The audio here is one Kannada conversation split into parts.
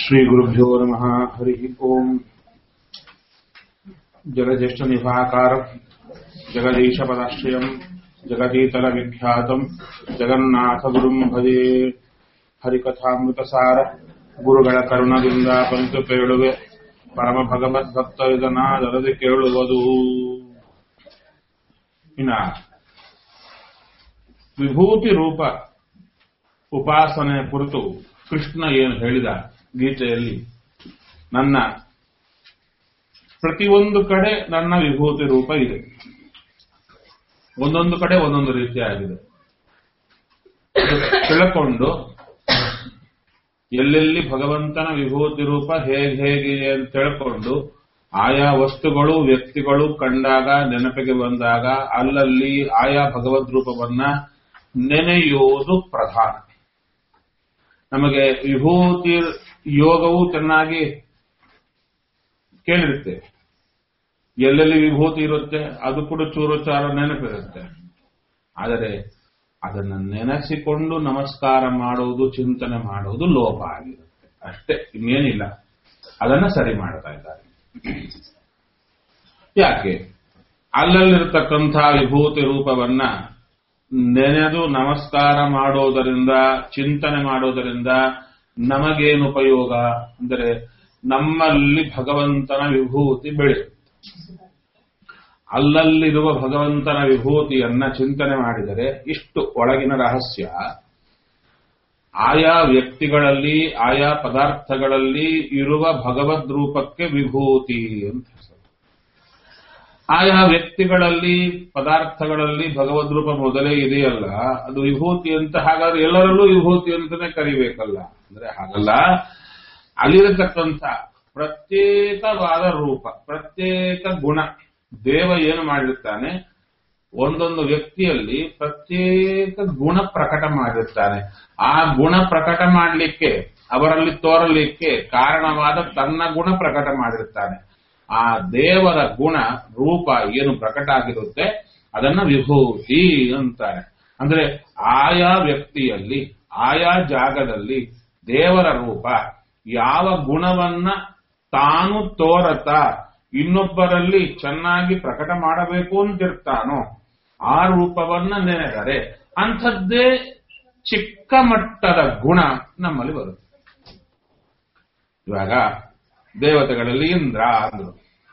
श्रीगुरुभ्यो नमः हरिः ओम् जगज्येष्ठनिभाकारम् जगदीशपदाश्रयम् जगतीतलविख्यातम् जगन्नाथगुरुम् भजे ಹರಿಕಥಾಮೃತಸಾರ ಗುರುಗಳ ಕರುಣದಿಂದ ಬಂತು ಕೇಳುವೆ ಪರಮ ಭಗವದ್ಭಕ್ತ ಇದನಾದರದೆ ಕೇಳುವುದು ಇನ್ನ ವಿಭೂತಿ ರೂಪ ಉಪಾಸನೆ ಕುರಿತು ಕೃಷ್ಣ ಏನು ಹೇಳಿದ ಗೀತೆಯಲ್ಲಿ ನನ್ನ ಪ್ರತಿಯೊಂದು ಕಡೆ ನನ್ನ ವಿಭೂತಿ ರೂಪ ಇದೆ ಒಂದೊಂದು ಕಡೆ ಒಂದೊಂದು ರೀತಿಯಾಗಿದೆ ತಿಳ್ಕೊಂಡು ಎಲ್ಲೆಲ್ಲಿ ಭಗವಂತನ ವಿಭೂತಿ ರೂಪ ಹೇಗೆ ಹೇಗಿದೆ ಅಂತ ತಿಳ್ಕೊಂಡು ಆಯಾ ವಸ್ತುಗಳು ವ್ಯಕ್ತಿಗಳು ಕಂಡಾಗ ನೆನಪಿಗೆ ಬಂದಾಗ ಅಲ್ಲಲ್ಲಿ ಆಯಾ ಭಗವದ್ ರೂಪವನ್ನ ನೆನೆಯುವುದು ಪ್ರಧಾನ ನಮಗೆ ವಿಭೂತಿ ಯೋಗವು ಚೆನ್ನಾಗಿ ಕೇಳಿರುತ್ತೆ ಎಲ್ಲೆಲ್ಲಿ ವಿಭೂತಿ ಇರುತ್ತೆ ಅದು ಕೂಡ ಚೂರು ಚಾರ ನೆನಪಿರುತ್ತೆ ಆದರೆ ಅದನ್ನು ನೆನೆಸಿಕೊಂಡು ನಮಸ್ಕಾರ ಮಾಡುವುದು ಚಿಂತನೆ ಮಾಡುವುದು ಲೋಪ ಆಗಿರುತ್ತೆ ಅಷ್ಟೇ ಇನ್ನೇನಿಲ್ಲ ಅದನ್ನ ಸರಿ ಮಾಡ್ತಾ ಇದ್ದಾರೆ ಯಾಕೆ ಅಲ್ಲಲ್ಲಿರ್ತಕ್ಕಂಥ ವಿಭೂತಿ ರೂಪವನ್ನ ನೆನೆದು ನಮಸ್ಕಾರ ಮಾಡೋದರಿಂದ ಚಿಂತನೆ ಮಾಡೋದರಿಂದ ನಮಗೇನು ಉಪಯೋಗ ಅಂದರೆ ನಮ್ಮಲ್ಲಿ ಭಗವಂತನ ವಿಭೂತಿ ಬೆಳೆಯುತ್ತೆ ಅಲ್ಲಲ್ಲಿರುವ ಭಗವಂತನ ವಿಭೂತಿಯನ್ನ ಚಿಂತನೆ ಮಾಡಿದರೆ ಇಷ್ಟು ಒಳಗಿನ ರಹಸ್ಯ ಆಯಾ ವ್ಯಕ್ತಿಗಳಲ್ಲಿ ಆಯಾ ಪದಾರ್ಥಗಳಲ್ಲಿ ಇರುವ ಭಗವದ್ ರೂಪಕ್ಕೆ ವಿಭೂತಿ ಅಂತ ಹೆಸರು ಆಯಾ ವ್ಯಕ್ತಿಗಳಲ್ಲಿ ಪದಾರ್ಥಗಳಲ್ಲಿ ಭಗವದ್ ರೂಪ ಮೊದಲೇ ಇದೆಯಲ್ಲ ಅದು ವಿಭೂತಿ ಅಂತ ಹಾಗಾದ್ರೆ ಎಲ್ಲರಲ್ಲೂ ವಿಭೂತಿ ಅಂತಾನೆ ಕರಿಬೇಕಲ್ಲ ಅಂದ್ರೆ ಹಾಗಲ್ಲ ಅಲ್ಲಿರತಕ್ಕಂಥ ಪ್ರತ್ಯೇಕವಾದ ರೂಪ ಪ್ರತ್ಯೇಕ ಗುಣ ದೇವ ಏನು ಮಾಡಿರ್ತಾನೆ ಒಂದೊಂದು ವ್ಯಕ್ತಿಯಲ್ಲಿ ಪ್ರತ್ಯೇಕ ಗುಣ ಪ್ರಕಟ ಮಾಡಿರ್ತಾನೆ ಆ ಗುಣ ಪ್ರಕಟ ಮಾಡಲಿಕ್ಕೆ ಅವರಲ್ಲಿ ತೋರಲಿಕ್ಕೆ ಕಾರಣವಾದ ತನ್ನ ಗುಣ ಪ್ರಕಟ ಮಾಡಿರ್ತಾನೆ ಆ ದೇವರ ಗುಣ ರೂಪ ಏನು ಪ್ರಕಟ ಆಗಿರುತ್ತೆ ಅದನ್ನ ವಿಭೂತಿ ಅಂತಾರೆ ಅಂದ್ರೆ ಆಯಾ ವ್ಯಕ್ತಿಯಲ್ಲಿ ಆಯಾ ಜಾಗದಲ್ಲಿ ದೇವರ ರೂಪ ಯಾವ ಗುಣವನ್ನ ತಾನು ತೋರತಾ ಇನ್ನೊಬ್ಬರಲ್ಲಿ ಚೆನ್ನಾಗಿ ಪ್ರಕಟ ಮಾಡಬೇಕು ಅಂತಿರ್ತಾನೋ ಆ ರೂಪವನ್ನ ನೆನೆದರೆ ಅಂಥದ್ದೇ ಚಿಕ್ಕ ಮಟ್ಟದ ಗುಣ ನಮ್ಮಲ್ಲಿ ಬರುತ್ತೆ ಇವಾಗ ದೇವತೆಗಳಲ್ಲಿ ಇಂದ್ರ ಅಂದ್ರು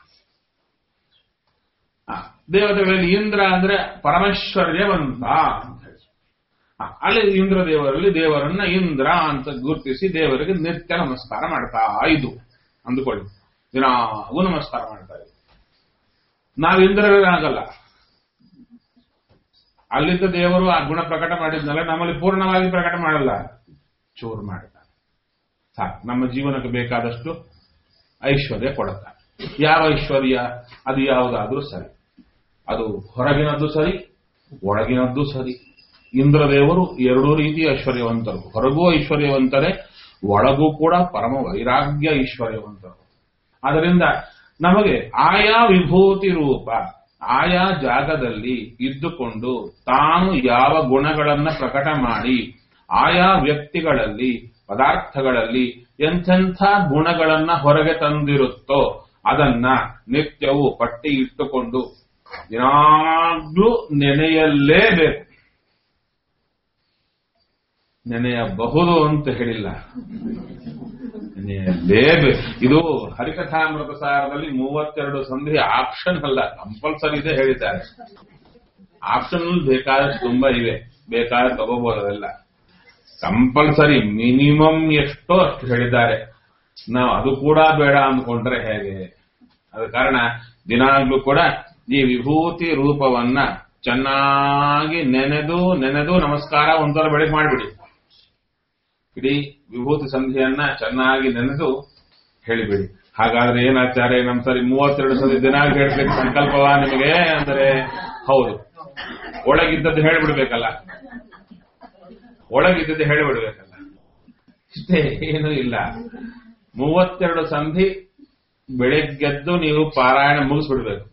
ದೇವತೆಗಳಲ್ಲಿ ಇಂದ್ರ ಅಂದ್ರೆ ಪರಮೇಶ್ವರ್ಯವಂತ ಅಂತ ಹೇಳಿ ಅಲ್ಲಿ ಇಂದ್ರ ದೇವರಲ್ಲಿ ದೇವರನ್ನ ಇಂದ್ರ ಅಂತ ಗುರುತಿಸಿ ದೇವರಿಗೆ ನಿತ್ಯ ನಮಸ್ಕಾರ ಮಾಡ್ತಾ ಇದು ಅಂದುಕೊಳ್ಳಿ ದಿನಾಗೂ ನಮಸ್ಕಾರ ಮಾಡ್ತಾ ಇದ್ದೀವಿ ನಾವು ಇಂದ್ರರಾಗಲ್ಲ ಅಲ್ಲಿದ್ದ ದೇವರು ಆ ಗುಣ ಪ್ರಕಟ ಮಾಡಿದ್ನಲ್ಲ ನಮ್ಮಲ್ಲಿ ಪೂರ್ಣವಾಗಿ ಪ್ರಕಟ ಮಾಡಲ್ಲ ಚೂರು ಮಾಡಿದ್ದಾನೆ ಸಾಕು ನಮ್ಮ ಜೀವನಕ್ಕೆ ಬೇಕಾದಷ್ಟು ಐಶ್ವರ್ಯ ಕೊಡುತ್ತಾನೆ ಯಾವ ಐಶ್ವರ್ಯ ಅದು ಯಾವುದಾದ್ರೂ ಸರಿ ಅದು ಹೊರಗಿನದ್ದು ಸರಿ ಒಳಗಿನದ್ದು ಸರಿ ಇಂದ್ರದೇವರು ಎರಡೂ ರೀತಿ ಐಶ್ವರ್ಯವಂತರು ಹೊರಗೂ ಐಶ್ವರ್ಯವಂತರೇ ಒಳಗೂ ಕೂಡ ಪರಮ ವೈರಾಗ್ಯ ಐಶ್ವರ್ಯವಂತರು ಅದರಿಂದ ನಮಗೆ ಆಯಾ ವಿಭೂತಿ ರೂಪ ಆಯಾ ಜಾಗದಲ್ಲಿ ಇದ್ದುಕೊಂಡು ತಾನು ಯಾವ ಗುಣಗಳನ್ನ ಪ್ರಕಟ ಮಾಡಿ ಆಯಾ ವ್ಯಕ್ತಿಗಳಲ್ಲಿ ಪದಾರ್ಥಗಳಲ್ಲಿ ಎಂಥೆಂಥ ಗುಣಗಳನ್ನ ಹೊರಗೆ ತಂದಿರುತ್ತೋ ಅದನ್ನ ನಿತ್ಯವೂ ಪಟ್ಟಿ ಇಟ್ಟುಕೊಂಡು ದಿನಾಗ್ಲೂ ನೆನೆಯಲೇಬೇಕು ನೆನೆಯಬಹುದು ಅಂತ ಹೇಳಿಲ್ಲ ನೆನೆಯಲೇಬೇಕು ಇದು ಹರಿಕಥಾಮೃತ ಸಾರದಲ್ಲಿ ಮೂವತ್ತೆರಡು ಸಂಧಿ ಆಪ್ಷನ್ ಅಲ್ಲ ಕಂಪಲ್ಸರಿ ಇದೆ ಹೇಳಿದ್ದಾರೆ ಆಪ್ಷನ್ ಬೇಕಾದಷ್ಟು ತುಂಬಾ ಇವೆ ಬೇಕಾದ್ರೆ ತಗೋಬಹುದು ಅದೆಲ್ಲ ಕಂಪಲ್ಸರಿ ಮಿನಿಮಮ್ ಎಷ್ಟೋ ಅಷ್ಟು ಹೇಳಿದ್ದಾರೆ ನಾವು ಅದು ಕೂಡ ಬೇಡ ಅಂದ್ಕೊಂಡ್ರೆ ಹೇಗೆ ಅದ ಕಾರಣ ದಿನಾಗ್ಲೂ ಕೂಡ ಈ ವಿಭೂತಿ ರೂಪವನ್ನ ಚೆನ್ನಾಗಿ ನೆನೆದು ನೆನೆದು ನಮಸ್ಕಾರ ಒಂದರ ಬೆಳಗ್ಗೆ ಮಾಡಿಬಿಡಿ ಇಡೀ ವಿಭೂತಿ ಸಂಧಿಯನ್ನ ಚೆನ್ನಾಗಿ ನೆನೆದು ಹೇಳಿಬಿಡಿ ಹಾಗಾದ್ರೆ ಏನಾಚಾರ್ಯ ನಮ್ ಸರಿ ಮೂವತ್ತೆರಡು ಸರಿ ದಿನ ಹೇಳ್ಬೇಕು ಸಂಕಲ್ಪವ ನಿಮಗೆ ಅಂದರೆ ಹೌದು ಒಳಗಿದ್ದದ್ದು ಹೇಳಿಬಿಡ್ಬೇಕಲ್ಲ ಒಳಗಿದ್ದದ್ದು ಹೇಳಿಬಿಡ್ಬೇಕಲ್ಲ ಇಷ್ಟೇ ಏನೂ ಇಲ್ಲ ಮೂವತ್ತೆರಡು ಸಂಧಿ ಬೆಳಗ್ಗೆದ್ದು ನೀವು ಪಾರಾಯಣ ಮುಗಿಸ್ಬಿಡ್ಬೇಕು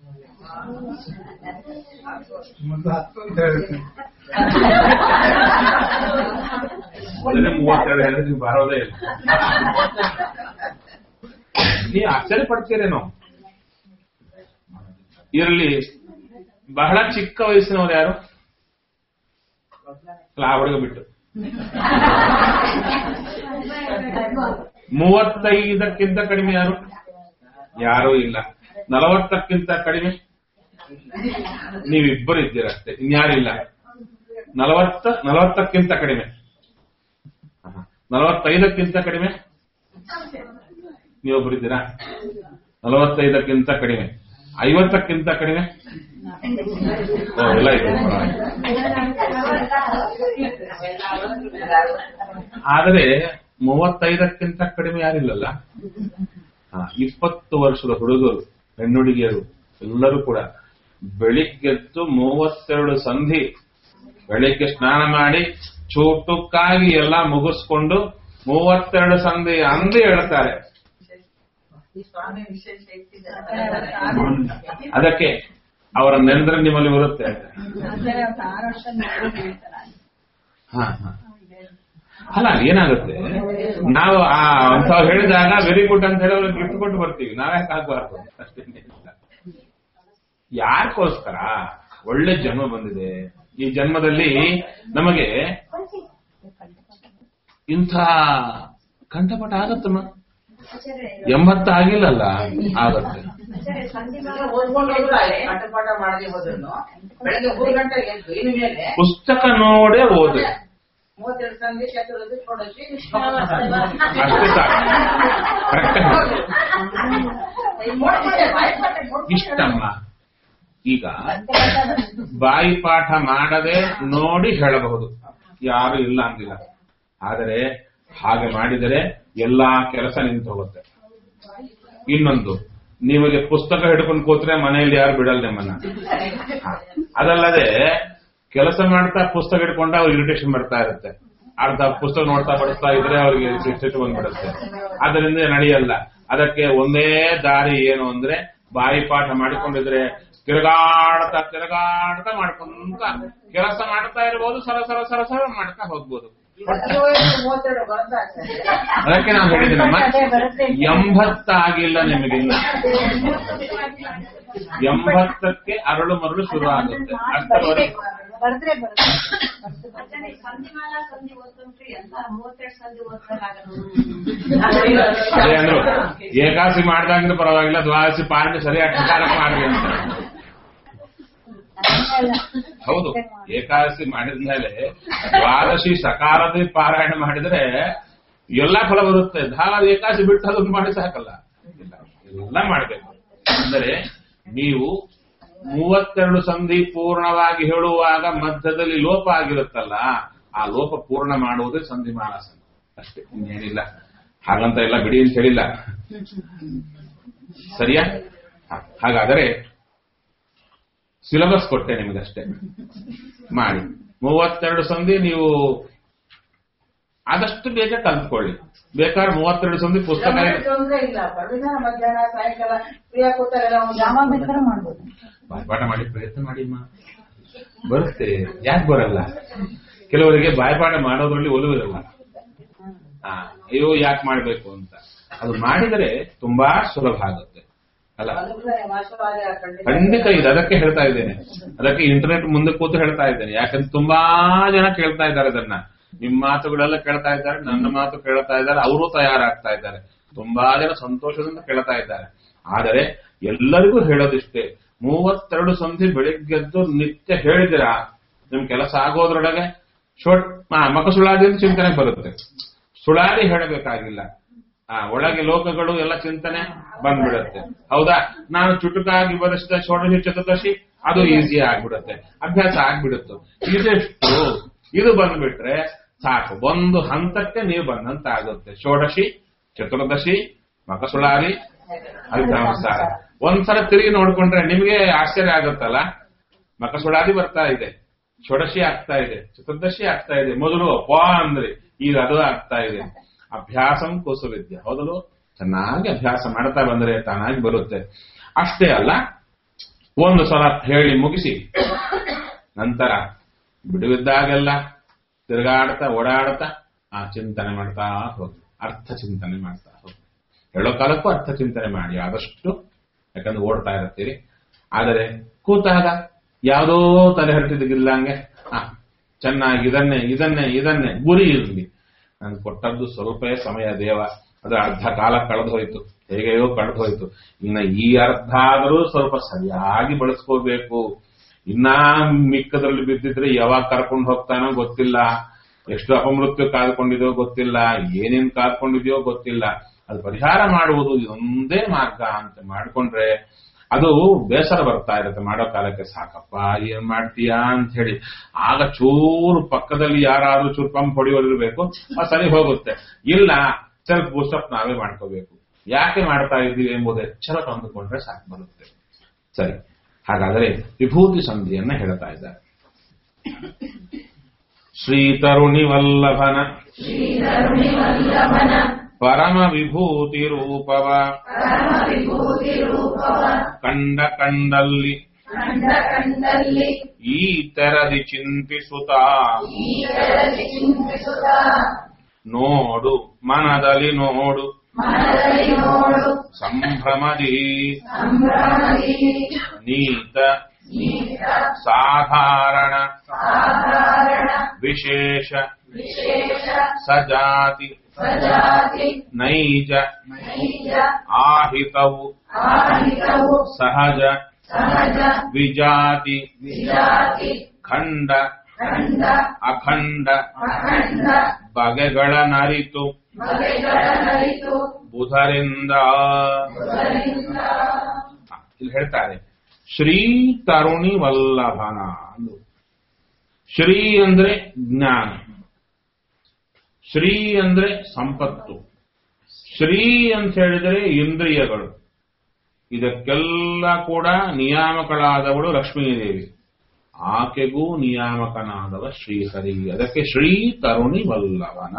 ಒಂದು ಹತ್ತು ಅಂತ ಹೇಳ್ತೀನಿ ಮೊದಲೇ ಮೂವತ್ತೆರಡು ಹೇಳಿದ್ರೆ ನೀವು ಬರೋದೇ ಇಲ್ಲ ನೀವು ಆಶ್ಚರ್ಯ ಪಡ್ತೀರೇನೋ ಇದರಲ್ಲಿ ಬಹಳ ಚಿಕ್ಕ ವಯಸ್ಸಿನವ್ರು ಯಾರು ಆ ಹುಡುಗ ಬಿಟ್ಟು ಮೂವತ್ತೈದಕ್ಕಿಂತ ಕಡಿಮೆ ಯಾರು ಯಾರೂ ಇಲ್ಲ ನಲವತ್ತಕ್ಕಿಂತ ಕಡಿಮೆ ನೀವಿಬ್ಬರು ಇದ್ದೀರಷ್ಟೇ ಇನ್ಯಾರಿಲ್ಲ ನಲವತ್ತ ನಲವತ್ತಕ್ಕಿಂತ ಕಡಿಮೆ ಆಹಾ. ನಲವತ್ತೈದಕ್ಕಿಂತ ಕಡಿಮೆ ನೀವೊಬ್ಬರಿದ್ದೀರಾ ನಲವತ್ತೈದಕ್ಕಿಂತ ಕಡಿಮೆ ಐವತ್ತಕ್ಕಿಂತ ಕಡಿಮೆ ಓ, ಎಲ್ಲ ಇದೆ ಆದರೆ ಮೂವತ್ತೈದಕ್ಕಿಂತ ಕಡಿಮೆ ಯಾರಿಲ್ಲಲ್ಲ ಹಾ, ಇಪ್ಪತ್ತು ವರ್ಷದ ಹುಡುಗರು ಹೆಣ್ಣುಡುಗಿಯರು ಎಲ್ಲರೂ ಕೂಡ ಬೆಳಿಗ್ಗೆದ್ದು ಮೂವತ್ತೆರಡು ಸಂಧಿ ಬೆಳಿಗ್ಗೆ ಸ್ನಾನ ಮಾಡಿ ಚೂಟುಕ್ಕಾಗಿ ಎಲ್ಲ ಮುಗಿಸ್ಕೊಂಡು ಮೂವತ್ತೆರಡು ಸಂಧಿ ಅಂದು ಹೇಳ್ತಾರೆ ಈ ಸ್ವಾಮಿ ವಿಶೇಷ ಅದಕ್ಕೆ ಅವರ ನೆಂದ್ರೆ ನಿಮ್ಮಲ್ಲಿ ಬರುತ್ತೆ ಆರು ವರ್ಷ ನೋಡೋದು ಹೇಳ್ತಾರ ಹಾ, ಹಾ. ಅಲ್ಲ ಏನಾಗುತ್ತೆ ನಾವು ಆ ಅಂಥವ್ ಹೇಳಿದಾಗ ವೆರಿ ಗುಡ್ ಅಂತ ಹೇಳಿ ಅವ್ರಿಗೆ ಗಿಫ್ಟ್ ಕೊಟ್ಟು ಬರ್ತೀವಿ ನಾವೇ ಆಗ್ಬಾರ್ದು ಅಷ್ಟೇ ಯಾರಿಗೋಸ್ಕರ ಒಳ್ಳೆ ಜನ್ಮ ಬಂದಿದೆ ಈ ಜನ್ಮದಲ್ಲಿ ನಮಗೆ ಇಂಥ ಕಂಠಪಾಠ ಆಗತ್ತಮ್ಮ ಎಂಬತ್ತ ಆಗಿಲ್ಲಲ್ಲ ಆಗತ್ತೆ ಓದ್ಕೊಂಡು ಕಂಠಪಾಠ ಮಾಡದೆ ಹೋದ್ರು ಬೆಳಗ್ಗೆ ಮೂರು ಗಂಟೆಗೆ ಎದ್ದು ಇನ್ನು ಮೇಲೆ ಪುಸ್ತಕ ನೋಡೇ ಓದು ಮೂವತ್ತೆರಡು ಸಂಧಿ ಚತುರದು ಷೋಡಶಿ ಅಷ್ಟೇ ಸಾಕು ಕರೆಕ್ಟ್ ಇಷ್ಟಮ್ಮ ಈಗ ಬಾಯಿ ಪಾಠ ಮಾಡದೆ ನೋಡಿ ಹೇಳಬಹುದು ಯಾರು ಇಲ್ಲ ಅಂದಿಲ್ಲ ಆದರೆ ಹಾಗೆ ಮಾಡಿದರೆ ಎಲ್ಲಾ ಕೆಲಸ ನಿಂತು ಹೋಗುತ್ತೆ ಇನ್ನೊಂದು ನಿಮಗೆ ಪುಸ್ತಕ ಹಿಡ್ಕೊಂಡು ಕೂತ್ರೆ ಮನೆಯಲ್ಲಿ ಯಾರು ಬಿಡಲ್ಲ ನಿಮ್ಮನ್ನ ಹ. ಅದಲ್ಲದೆ ಕೆಲಸ ಮಾಡ್ತಾ ಪುಸ್ತಕ ಹಿಡ್ಕೊಂಡ ಅವ್ರು ಇರಿಟೇಷನ್ ಬರ್ತಾ ಇರುತ್ತೆ ಅರ್ಧ ಪುಸ್ತಕ ನೋಡ್ತಾ ಬಡಿಸ್ತಾ ಇದ್ರೆ ಅವ್ರಿಗೆ ಸಿಟ್ಟು ಬಂದ್ಬಿಡುತ್ತೆ ಅದರಿಂದ ನಡೆಯಲ್ಲ ಅದಕ್ಕೆ ಒಂದೇ ದಾರಿ ಏನು ಅಂದ್ರೆ ಬಾಯಿ ಪಾಠ ಮಾಡಿಕೊಂಡಿದ್ರೆ ತಿರುಗಾಡ್ತಾ ತಿರುಗಾಡ್ತಾ ಮಾಡ್ಕೊಂತ ಕೆಲಸ ಮಾಡ್ತಾ ಇರ್ಬೋದು ಸರ ಸರ ಸರ ಸರ ಮಾಡ್ತಾ ಹೋಗ್ಬೋದು ಮೂವತ್ತೆರಡು ಬರೋದು ಆಗ್ತದೆ ಅದಕ್ಕೆ ನಾವು ಹೇಳಿದ್ದೀನಮ್ಮ ಎಂಬತ್ತಾಗಿಲ್ಲ ನಿಮಗಿಲ್ಲ ಎಂಬತ್ತಕ್ಕೆ ಅರಳು ಮರಳು ಶುರು ಆಗುತ್ತೆ ಅಷ್ಟರವರೆಗೆ ಬರೆದ್ರೆ ಬರುತ್ತೆ ಸಂಧಿಮಾಲ ಸಂಧಿ ಓದ್ಕೊಂಡ್ರೆ ಎಲ್ಲ ಮೂವತ್ತೆರಡು ಸಂಧಿ ಓದ್ಬೇಕಾಗಲ್ಲ ಅದೇ ಅಂದ್ರು ಏಕಾಸಿ ಮಾಡ್ದಾಗಿನ ಪರವಾಗಿಲ್ಲ ದ್ವಾದಶಿ ಪಾಲನೆ ಸರಿಯಾಗಿ ಪ್ರಕಾರಕ್ಕೆ ಮಾಡಲಿ ಅಂತ ಹೌದು ಏಕಾದಶಿ ಮಾಡಿದ್ಮೇಲೆ ದ್ವಾದಶಿ ಸಕಾಲದ ಪಾರಾಯಣ ಮಾಡಿದ್ರೆ ಎಲ್ಲಾ ಫಲ ಬರುತ್ತೆ ಧಾರ ಏಕಾದಶಿ ಬಿಟ್ಟು ಅದನ್ನು ಮಾಡಿ ಸಾಕಲ್ಲ ಇಲ್ಲ, ಎಲ್ಲ ಮಾಡಬೇಕು ಅಂದರೆ ನೀವು ಮೂವತ್ತೆರಡು ಸಂಧಿ ಪೂರ್ಣವಾಗಿ ಹೇಳುವಾಗ ಮಧ್ಯದಲ್ಲಿ ಲೋಪ ಆಗಿರುತ್ತಲ್ಲ ಆ ಲೋಪ ಪೂರ್ಣ ಮಾಡುವುದೇ ಸಂಧಿ ಮಾನಸನ ಅಷ್ಟೇ ಇನ್ನೇನಿಲ್ಲ ಹಾಗಂತ ಎಲ್ಲ ಬಿಡಿ ಅಂತ ಹೇಳಿಲ್ಲ ಸರಿಯಾ ಹ, ಹಾಗಾದರೆ ಸಿಲೆಬಸ್ ಕೊಟ್ಟೆ ನಿಮಗಷ್ಟೇ ಮಾಡಿ ಮೂವತ್ತೆರಡು ಸಂಧಿ ನೀವು ಆದಷ್ಟು ಬೇಗ ಕಲ್ತ್ಕೊಳ್ಳಿ ಬೇಕಾದ್ರೆ ಮೂವತ್ತೆರಡು ಸಂಧಿ ಪುಸ್ತಕ ತೊಂದ್ರೆ ಇಲ್ಲ ಪರವಿಧಾನ ಮಧ್ಯಾಹ್ನ ಸಾಯಂಕಾಲ ಪ್ರಿಯಾ ಕೂತಾಗೆಲ್ಲ ಒಂದು ಯಾವಾಗ ಬೇಕಾದ್ರೂ ಮಾಡ್ಬೋದು ಬಾಯ್ಪಾಠ ಮಾಡಿ ಪ್ರಯತ್ನ ಮಾಡಿ ಅಮ್ಮ ಬರುತ್ತೆ ಯಾಕೆ ಬರಲ್ಲ ಕೆಲವರಿಗೆ ಬಾಯ್ಪಾಠ ಮಾಡೋದ್ರಲ್ಲಿ ಒಲವಿರಲ್ಲ ಆ, ಅಯ್ಯೋ ಯಾಕೆ ಮಾಡ್ಬೇಕು ಅಂತ ಅದು ಮಾಡಿದರೆ ತುಂಬಾ ಸುಲಭ ಆಗುತ್ತೆ ಅಲ್ಲ ಅನುಗ್ರಹ ಮಾಸವಾದ ಖಂಡಿತ ಖಂಡಿತ ಇದೆ ಅದಕ್ಕೆ ಹೇಳ್ತಾ ಇದ್ದೇನೆ ಅದಕ್ಕೆ ಇಂಟರ್ನೆಟ್ ಮುಂದೆ ಕೂತು ಹೇಳ್ತಾ ಇದ್ದೇನೆ ಯಾಕಂದ್ರೆ ತುಂಬಾ ಜನ ಕೇಳ್ತಾ ಇದ್ದಾರೆ ಅದನ್ನ ನಿಮ್ಮ ಮಾತುಗಳೆಲ್ಲ ಕೇಳ್ತಾ ಇದ್ದಾರೆ ನನ್ನ ಮಾತು ಕೇಳ್ತಾ ಇದ್ದಾರೆ ಅವರು ತಯಾರಾಗ್ತಾ ಇದ್ದಾರೆ ತುಂಬಾ ಜನ ಸಂತೋಷದಿಂದ ಕೇಳ್ತಾ ಇದ್ದಾರೆ ಆದರೆ ಎಲ್ಲರಿಗೂ ಹೇಳೋದಿಷ್ಟೇ ಮೂವತ್ತೆರಡು ಸಂಧಿ ಬೆಳಿಗ್ಗೆದ್ದು ನಿತ್ಯ ಹೇಳಿದಿರಾ ನಿಮ್ ಕೆಲಸ ಆಗೋದ್ರೊಳಗೆ ಶೋಟ್ ಮಕ ಸುಳಾದಿ ಅಂತ ಚಿಂತನೆ ಬರುತ್ತೆ ಸುಳಾದಿ ಹೇಳಬೇಕಾಗಿಲ್ಲ ಆ ಒಳಗೆ ಲೋಕಗಳು ಎಲ್ಲ ಚಿಂತನೆ ಬಂದ್ಬಿಡುತ್ತೆ ಹೌದಾ ನಾನು ಚುಟುಕಾಗಿ ಬರೆಸಿದ ಷೋಡಶಿ ಚತುರ್ದಶಿ ಅದು ಈಸಿ ಆಗ್ಬಿಡುತ್ತೆ ಅಭ್ಯಾಸ ಆಗ್ಬಿಡುತ್ತೆ ಇದಿಷ್ಟು ಇದು ಬಂದ್ಬಿಟ್ರೆ ಸಾಕು ಒಂದು ಹಂತಕ್ಕೆ ನೀವು ಬಂದಂತ ಆಗುತ್ತೆ ಷೋಡಶಿ ಚತುರ್ದಶಿ ಮಕಸುಳಾರಿ ಅಲ್ಪಾಂಸಾರ ಒಂದ್ಸಲ ತಿರುಗಿ ನೋಡ್ಕೊಂಡ್ರೆ ನಿಮಗೆ ಆಶ್ಚರ್ಯ ಆಗುತ್ತಲ್ಲ ಮಕಸುಳಾದಿ ಬರ್ತಾ ಇದೆ ಷೋಡಶಿ ಆಗ್ತಾ ಇದೆ ಚತುರ್ದಶಿ ಆಗ್ತಾ ಇದೆ ಮೊದಲು ಅಪ್ಪ ಅಂದ್ರಿ ಈಗ ಅದು ಆಗ್ತಾ ಇದೆ ಅಭ್ಯಾಸಂ ಕುಸುವಿದ್ಯೆ ಹೌದಲು ಚೆನ್ನಾಗಿ ಅಭ್ಯಾಸ ಮಾಡ್ತಾ ಬಂದ್ರೆ ತಾನಾಗಿ ಬರುತ್ತೆ ಅಷ್ಟೇ ಅಲ್ಲ ಒಂದು ಸಲ ಹೇಳಿ ಮುಗಿಸಿ ನಂತರ ಬಿಡುವಿದ್ದಾಗೆಲ್ಲ ತಿರುಗಾಡ್ತಾ ಓಡಾಡ್ತಾ ಆ ಚಿಂತನೆ ಮಾಡ್ತಾ ಹೋಗಿ ಅರ್ಥ ಚಿಂತನೆ ಮಾಡ್ತಾ ಹೋಗಿ ಹೇಳೋ ಕಾಲಕ್ಕೂ ಅರ್ಥ ಚಿಂತನೆ ಮಾಡಿ ಆದಷ್ಟು ಯಾಕಂದ್ರೆ ಓಡ್ತಾ ಇರ್ತೀರಿ ಆದರೆ ಕೂತಾಗ ಯಾವುದೋ ತಲೆ ಹರಟಿದ್ದಕ್ಕಿಲ್ಲಂಗೆ ಆ ಚೆನ್ನಾಗಿ ಇದನ್ನೇ ಇದನ್ನೇ ಇದನ್ನೇ ಗುರಿ ಇರಲಿ ನಾನು ಕೊಟ್ಟದ್ದು ಸ್ವಲ್ಪವೇ ಸಮಯ ದೇವ ಅದು ಅರ್ಧ ಕಾಲ ಕಳೆದು ಹೋಯ್ತು ಹೇಗೆಯೋ ಕಳೆದು ಹೋಯ್ತು ಇನ್ನ ಈ ಅರ್ಧ ಆದರೂ ಸ್ವಲ್ಪ ಸರಿಯಾಗಿ ಬಳಸ್ಕೋಬೇಕು ಇನ್ನ ಮಿಕ್ಕದ್ರಲ್ಲಿ ಬಿದ್ದಿದ್ರೆ ಯಾವಾಗ ಕರ್ಕೊಂಡು ಹೋಗ್ತಾನೋ ಗೊತ್ತಿಲ್ಲ ಎಷ್ಟು ಅಪಮೃತ್ಯು ಕಾದ್ಕೊಂಡಿದೆಯೋ ಗೊತ್ತಿಲ್ಲ ಏನೇನ್ ಕಾದ್ಕೊಂಡಿದೆಯೋ ಗೊತ್ತಿಲ್ಲ ಅದು ಪರಿಹಾರ ಮಾಡುವುದು ಇದೊಂದೇ ಮಾರ್ಗ ಅಂತ ಮಾಡ್ಕೊಂಡ್ರೆ ಅದು ಬೇಸರ ಬರ್ತಾ ಇರುತ್ತೆ ಮಾಡೋ ಕಾಲಕ್ಕೆ ಸಾಕಪ್ಪ ಏನ್ ಮಾಡ್ತೀಯಾ ಅಂತ ಹೇಳಿ ಆಗ ಚೂರು ಪಕ್ಕದಲ್ಲಿ ಯಾರಾದ್ರೂ ಚೂರು ಪಂಪ್ ಹೊಡೆಯೋರಿರ್ಬೇಕು ಅದು ಸರಿ ಹೋಗುತ್ತೆ ಇಲ್ಲ ಸೆಲ್ಫ್ ಬೂಸ್ಟಪ್ ನಾವೇ ಮಾಡ್ಕೋಬೇಕು ಯಾಕೆ ಮಾಡ್ತಾ ಇದ್ದೀವಿ ಎಂಬುದು ಎಚ್ಚರ ತಂದುಕೊಂಡ್ರೆ ಸಾಕು ಬರುತ್ತೆ ಸರಿ ಹಾಗಾದರೆ ವಿಭೂತಿ ಸಂಧಿಯನ್ನ ಹೇಳ್ತಾ ಇದ್ದಾರೆ ಶ್ರೀ ತರುಣಿ ವಲ್ಲಭನ ಪರಮ ವಿಭೂತಿ ರೂಪವ ಕಂಡ ಕಂಡಲ್ಲಿ ಈ ತೆರದಿ ಚಿಂತಿಸುತ್ತ ನೋಡು ಮನದಲ್ಲಿ ನೋಡು ಸಂಭ್ರಮದಿ ನೀತ ಸಾಧಾರಣ ವಿಶೇಷ ಸಜಾತಿ ನೈಜ ಆಹಿತವು ಸಹಜ ವಿಜಾತಿ ಖಂಡ ಅಖಂಡ ಬಗೆಗಳ ನರಿತು ಬುಧರಿಂದ ಹ, ಇಲ್ಲಿ ಹೇಳ್ತಾರೆ ಶ್ರೀ ತರುಣಿ ವಲ್ಲಭನ ಅಂದ್ರು ಶ್ರೀ ಅಂದ್ರೆ ಜ್ಞಾನ ಶ್ರೀ ಅಂದ್ರೆ ಸಂಪತ್ತು ಶ್ರೀ ಅಂತ ಹೇಳಿದರೆ ಇಂದ್ರಿಯಗಳು ಇದಕ್ಕೆಲ್ಲ ಕೂಡ ನಿಯಾಮಕಳಾದವಳು ಲಕ್ಷ್ಮೀದೇವಿ ಆಕೆಗೂ ನಿಯಾಮಕನಾದವ ಶ್ರೀಹರಿ ಅದಕ್ಕೆ ಶ್ರೀ ತರುಣಿ ವಲ್ಲಭನ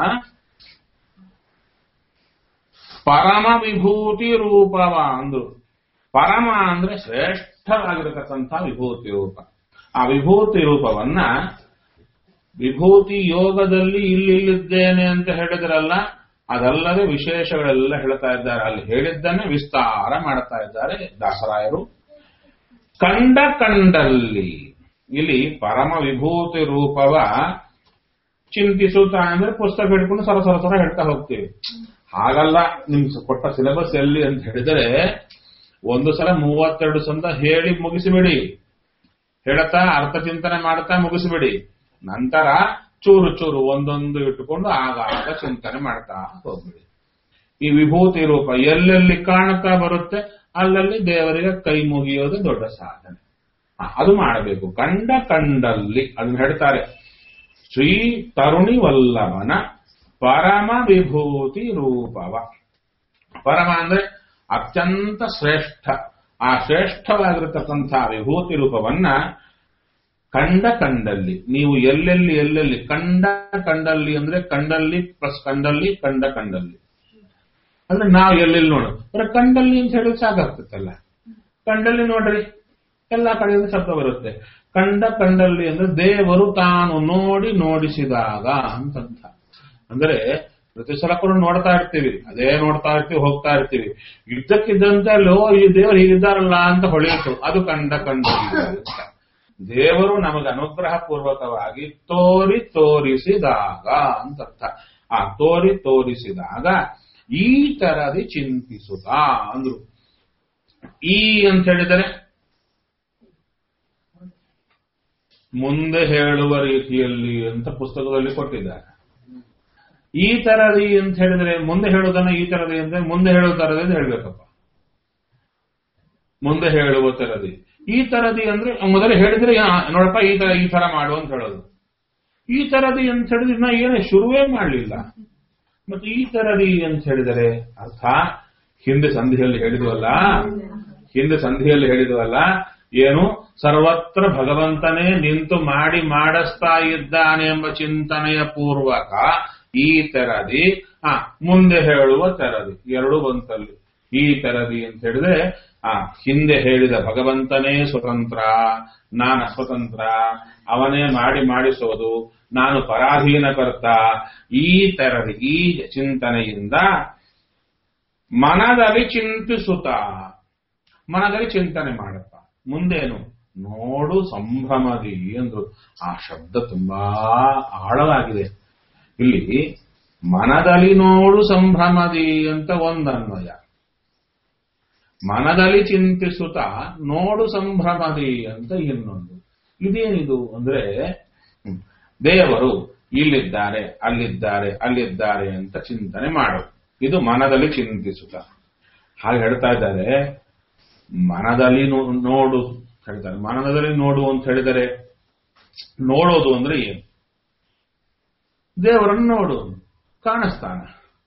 ಪರಮ ವಿಭೂತಿ ರೂಪವ ಅಂದ್ರು ಪರಮ ಅಂದ್ರೆ ಶ್ರೇಷ್ಠವಾಗಿರತಕ್ಕಂಥ ವಿಭೂತಿ ರೂಪ ಆ ವಿಭೂತಿ ರೂಪವನ್ನ ವಿಭೂತಿ ಯೋಗದಲ್ಲಿ ಇಲ್ಲಿಲ್ಲಿದ್ದೇನೆ ಅಂತ ಹೇಳಿದ್ರಲ್ಲ ಅದಲ್ಲದೆ ವಿಶೇಷಗಳೆಲ್ಲ ಹೇಳ್ತಾ ಇದ್ದಾರೆ ಅಲ್ಲಿ ಹೇಳಿದ್ದನ್ನೇ ವಿಸ್ತಾರ ಮಾಡ್ತಾ ಇದ್ದಾರೆ ದಾಸರಾಯರು ಕಂಡ ಕಂಡಲ್ಲಿ ಇಲ್ಲಿ ಪರಮ ವಿಭೂತಿ ರೂಪವ ಚಿಂತಿಸುತ್ತಾ ಅಂದ್ರೆ ಪುಸ್ತಕ ಹಿಡ್ಕೊಂಡು ಸರ ಸರ ಸರ ಹೇಳ್ತಾ ಹೋಗ್ತೀವಿ ಹಾಗಲ್ಲ ನಿಮ್ ಕೊಟ್ಟ ಸಿಲೆಬಸ್ ಎಲ್ಲಿ ಅಂತ ಹೇಳಿದರೆ ಒಂದು ಸಲ ಮೂವತ್ತೆರಡು ಸಂದ ಹೇಳಿ ಮುಗಿಸಿಬಿಡಿ ಹೇಳತಾ ಅರ್ಥ ಚಿಂತನೆ ಮಾಡ್ತಾ ಮುಗಿಸಿಬಿಡಿ ನಂತರ ಚೂರು ಚೂರು ಒಂದೊಂದು ಇಟ್ಟುಕೊಂಡು ಆಗಾಗ ಚಿಂತನೆ ಮಾಡ್ತಾ ಹೋಗ್ಬಿಡಿ ಈ ವಿಭೂತಿ ರೂಪ ಎಲ್ಲೆಲ್ಲಿ ಕಾಣ್ತಾ ಬರುತ್ತೆ ಅಲ್ಲಲ್ಲಿ ದೇವರಿಗೆ ಕೈ ಮುಗಿಯೋದು ದೊಡ್ಡ ಸಾಧನೆ ಹ, ಅದು ಮಾಡಬೇಕು ಕಂಡ ಕಂಡಲ್ಲಿ ಅದನ್ನ ಹೇಳ್ತಾರೆ ಶ್ರೀ ತರುಣಿ ವಲ್ಲಭನ ಪರಮ ವಿಭೂತಿ ರೂಪವ ಪರಮ ಅಂದ್ರೆ ಅತ್ಯಂತ ಶ್ರೇಷ್ಠ ಆ ಶ್ರೇಷ್ಠವಾಗಿರತಕ್ಕಂಥ ವಿಭೂತಿ ರೂಪವನ್ನ ಕಂಡ ಕಂಡಲ್ಲಿ ನೀವು ಎಲ್ಲೆಲ್ಲಿ ಎಲ್ಲೆಲ್ಲಿ ಕಂಡ ಕಂಡಲ್ಲಿ ಅಂದ್ರೆ ಕಂಡಲ್ಲಿ ಪ್ಲಸ್ ಕಂಡಲ್ಲಿ ಕಂಡ ಕಂಡಲ್ಲಿ ಅಂದ್ರೆ ನಾವು ಎಲ್ಲೆಲ್ಲಿ ನೋಡು ಬರೀ ಕಂಡಲ್ಲಿ ಅಂತ ಹೇಳಿ ಸಾಕಾಗ್ತೈತಲ್ಲ ಕಂಡಲ್ಲಿ ನೋಡ್ರಿ ಎಲ್ಲಾ ಕಡೆಯಿಂದ ಶಬ್ದ ಬರುತ್ತೆ ಕಂಡ ಕಂಡಲ್ಲಿ ಅಂದ್ರೆ ದೇವರು ತಾನು ನೋಡಿ ನೋಡಿಸಿದಾಗ ಅಂತಂತ ಅಂದ್ರೆ ಪ್ರತಿ ಸಲ ಕೂಡ ನೋಡ್ತಾ ಇರ್ತೀವಿ ಅದೇ ನೋಡ್ತಾ ಇರ್ತೀವಿ ಹೋಗ್ತಾ ಇರ್ತೀವಿ ಇದ್ದಕ್ಕಿದ್ದಂತೆ ಲೋ ಈ ದೇವರು ಹೀಗಿದ್ದಾರಲ್ಲ ಅಂತ ಹೊಳೆಯಿತು ಅದು ಕಂಡ ಕಂಡಲ್ಲಿ ಅಂತ. ದೇವರು ನಮಗೆ ಅನುಗ್ರಹ ಪೂರ್ವಕವಾಗಿ ತೋರಿ ತೋರಿಸಿದಾಗ ಅಂತ ಅರ್ಥ ಆ ತೋರಿ ತೋರಿಸಿದಾಗ ಈ ತರದಿ ಚಿಂತಿಸುತ್ತ ಅಂದ್ರು ಈ ಅಂತ ಹೇಳಿದರೆ ಮುಂದೆ ಹೇಳುವ ರೀತಿಯಲ್ಲಿ ಅಂತ ಪುಸ್ತಕದಲ್ಲಿ ಕೊಟ್ಟಿದ್ದಾರೆ ಈ ತರದಿ ಅಂತ ಹೇಳಿದ್ರೆ ಮುಂದೆ ಹೇಳುವುದನ್ನ ಈ ತರದಿ ಅಂದ್ರೆ ಮುಂದೆ ಹೇಳುವ ತರದಿ ಅಂತ ಹೇಳ್ಬೇಕಪ್ಪ ಮುಂದೆ ಹೇಳುವ ತರದಿ ಈ ತರದಿ ಅಂದ್ರೆ ಮೊದಲೇ ಹೇಳಿದ್ರೆ ಆ, ನೋಡಪ್ಪ ಈ ತರ ಈ ತರ ಮಾಡು ಅಂತ ಹೇಳೋದು ಈ ತರದಿ ಅಂತ ಹೇಳಿದ್ರೆ ನಾ ಏನು ಶುರುವೇ ಮಾಡಲಿಲ್ಲ ಮತ್ತೆ ಈ ತರದಿ ಅಂತ ಹೇಳಿದರೆ ಅರ್ಥ ಹಿಂದೆ ಸಂಧಿಯಲ್ಲಿ ಹೇಳಿದ್ವಲ್ಲ ಹಿಂದೆ ಸಂಧಿಯಲ್ಲಿ ಹೇಳಿದ್ವಲ್ಲ ಏನು ಸರ್ವತ್ರ ಭಗವಂತನೇ ನಿಂತು ಮಾಡಿ ಮಾಡಿಸ್ತಾ ಇದ್ದಾನೆ ಎಂಬ ಚಿಂತನೆಯ ಪೂರ್ವಕ ಈ ತೆರದಿ ಆ ಮುಂದೆ ಹೇಳುವ ತೆರದಿ ಎರಡು ಬಂತಲ್ಲಿ ಈ ತೆರದಿ ಅಂತ ಹೇಳಿದ್ರೆ ಆ ಹಿಂದೆ ಹೇಳಿದ ಭಗವಂತನೇ ಸ್ವತಂತ್ರ ನಾನು ಸ್ವತಂತ್ರ ಅವನೇ ಮಾಡಿ ಮಾಡಿಸೋದು ನಾನು ಪರಾಧೀನಕರ್ತ ಈ ತೆರದಿ ಈ ಚಿಂತನೆಯಿಂದ ಮನದಲ್ಲಿ ಚಿಂತಿಸುತ್ತ ಮನದಲ್ಲಿ ಚಿಂತನೆ ಮಾಡಪ್ಪ ಮುಂದೇನು ನೋಡು ಸಂಭ್ರಮದಿ ಅಂದ್ರು ಆ ಶಬ್ದ ತುಂಬಾ ಆಳವಾಗಿದೆ ಇಲ್ಲಿ ಮನದಲ್ಲಿ ನೋಡು ಸಂಭ್ರಮದಿ ಅಂತ ಒಂದನ್ವಯ ಮನದಲ್ಲಿ ಚಿಂತಿಸುತ್ತ ನೋಡು ಸಂಭ್ರಮದಿ ಅಂತ ಇನ್ನೊಂದು ಇದೇನಿದು ಅಂದ್ರೆ ಹ್ಮ್, ದೇವರು ಇಲ್ಲಿದ್ದಾರೆ ಅಲ್ಲಿದ್ದಾರೆ ಅಲ್ಲಿದ್ದಾರೆ ಅಂತ ಚಿಂತನೆ ಮಾಡು ಇದು ಮನದಲ್ಲಿ ಚಿಂತಿಸುತ್ತ ಹಾಗೆ ಹೇಳ್ತಾ ಇದ್ದಾರೆ ಮನದಲ್ಲಿ ನೋ- ನೋಡು ಹೇಳ್ತಾರೆ ಮನದಲ್ಲಿ ನೋಡು ಅಂತ ಹೇಳಿದರೆ ನೋಡೋದು ಅಂದ್ರೆ ಏನು ದೇವರನ್ನು ನೋಡು ಕಾಣಿಸ್ತಾನ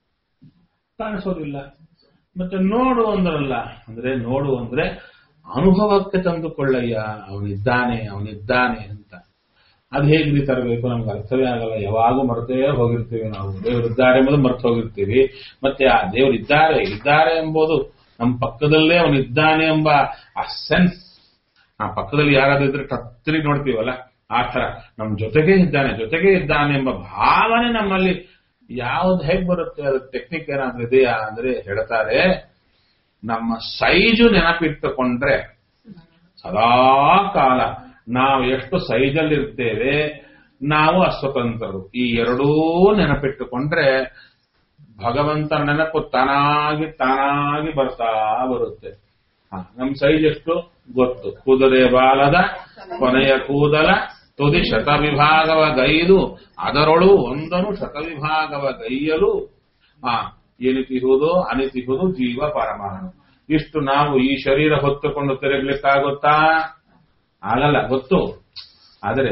ಕಾಣಿಸೋದಿಲ್ಲ ಮತ್ತೆ ನೋಡು ಅಂದ್ರಲ್ಲ ಅಂದ್ರೆ ನೋಡು ಅಂದ್ರೆ ಅನುಭವಕ್ಕೆ ತಂದುಕೊಳ್ಳಯ್ಯ ಅವನಿದ್ದಾನೆ ಅವನಿದ್ದಾನೆ ಅಂತ ಅದು ಹೇಗ್ರಿ ತರಬೇಕು ನಮ್ಗೆ ಅರ್ಥವೇ ಆಗಲ್ಲ ಯಾವಾಗೂ ಮರ್ತೇ ಹೋಗಿರ್ತೀವಿ ನಾವು ದೇವರಿದ್ದಾರೆ ಎಂಬುದು ಮರ್ತು ಹೋಗಿರ್ತೀವಿ ಮತ್ತೆ ಆ ದೇವರಿದ್ದಾರೆ ಇದ್ದಾರೆ ಎಂಬುದು ನಮ್ಮ ಪಕ್ಕದಲ್ಲೇ ಅವನಿದ್ದಾನೆ ಎಂಬ ಆ ಸೆನ್ಸ್ ಆ ಪಕ್ಕದಲ್ಲಿ ಯಾರಾದ್ರೂ ಇದ್ರೆ ಕತ್ತರಿ ನೋಡ್ತೀವಲ್ಲ ಆ ತರ ನಮ್ಮ ಜೊತೆಗೆ ಇದ್ದಾನೆ ಜೊತೆಗೆ ಇದ್ದಾನೆ ಎಂಬ ಭಾವನೆ ನಮ್ಮಲ್ಲಿ ಯಾವ್ದು ಹೇಗ್ ಬರುತ್ತೆ ಅದ್ರ ಟೆಕ್ನಿಕ್ ಏನಾದ್ರೂ ಇದೆಯಾ ಅಂದ್ರೆ ಹೇಳ್ತಾರೆ ನಮ್ಮ ಸೈಜು ನೆನಪಿಟ್ಟುಕೊಂಡ್ರೆ ಸದಾ ಕಾಲ ನಾವು ಎಷ್ಟು ಸೈಜಲ್ಲಿ ಇರ್ತೇವೆ ನಾವು ಅಸ್ವತಂತ್ರರು ಈ ಎರಡೂ ನೆನಪಿಟ್ಟುಕೊಂಡ್ರೆ ಭಗವಂತನ ನೆನಪು ತಾನಾಗಿ ತಾನಾಗಿ ಬರ್ತಾ ಬರುತ್ತೆ ಹ, ನಮ್ ಸೈಜ್ ಎಷ್ಟು ಗೊತ್ತು ಕೂದಲೇ ಬಾಲದ ಕೊನೆಯ ಕೂದಲ ತುದಿ ಶತವಿಭಾಗವ ಗೈದು ಅದರೊಳು ಒಂದನು ಶತವಿಭಾಗವ ಗೈಯಲು ಆ ಏನಿತಿಹುದು ಅನಿತಿಹುದು ಜೀವ ಪರಮಾಣು ಇಷ್ಟು ನಾವು ಈ ಶರೀರ ಹೊತ್ತುಕೊಂಡು ತಿರುಗ್ಲಿಕ್ಕಾಗುತ್ತಾ ಆಗಲ್ಲ ಗೊತ್ತು ಆದರೆ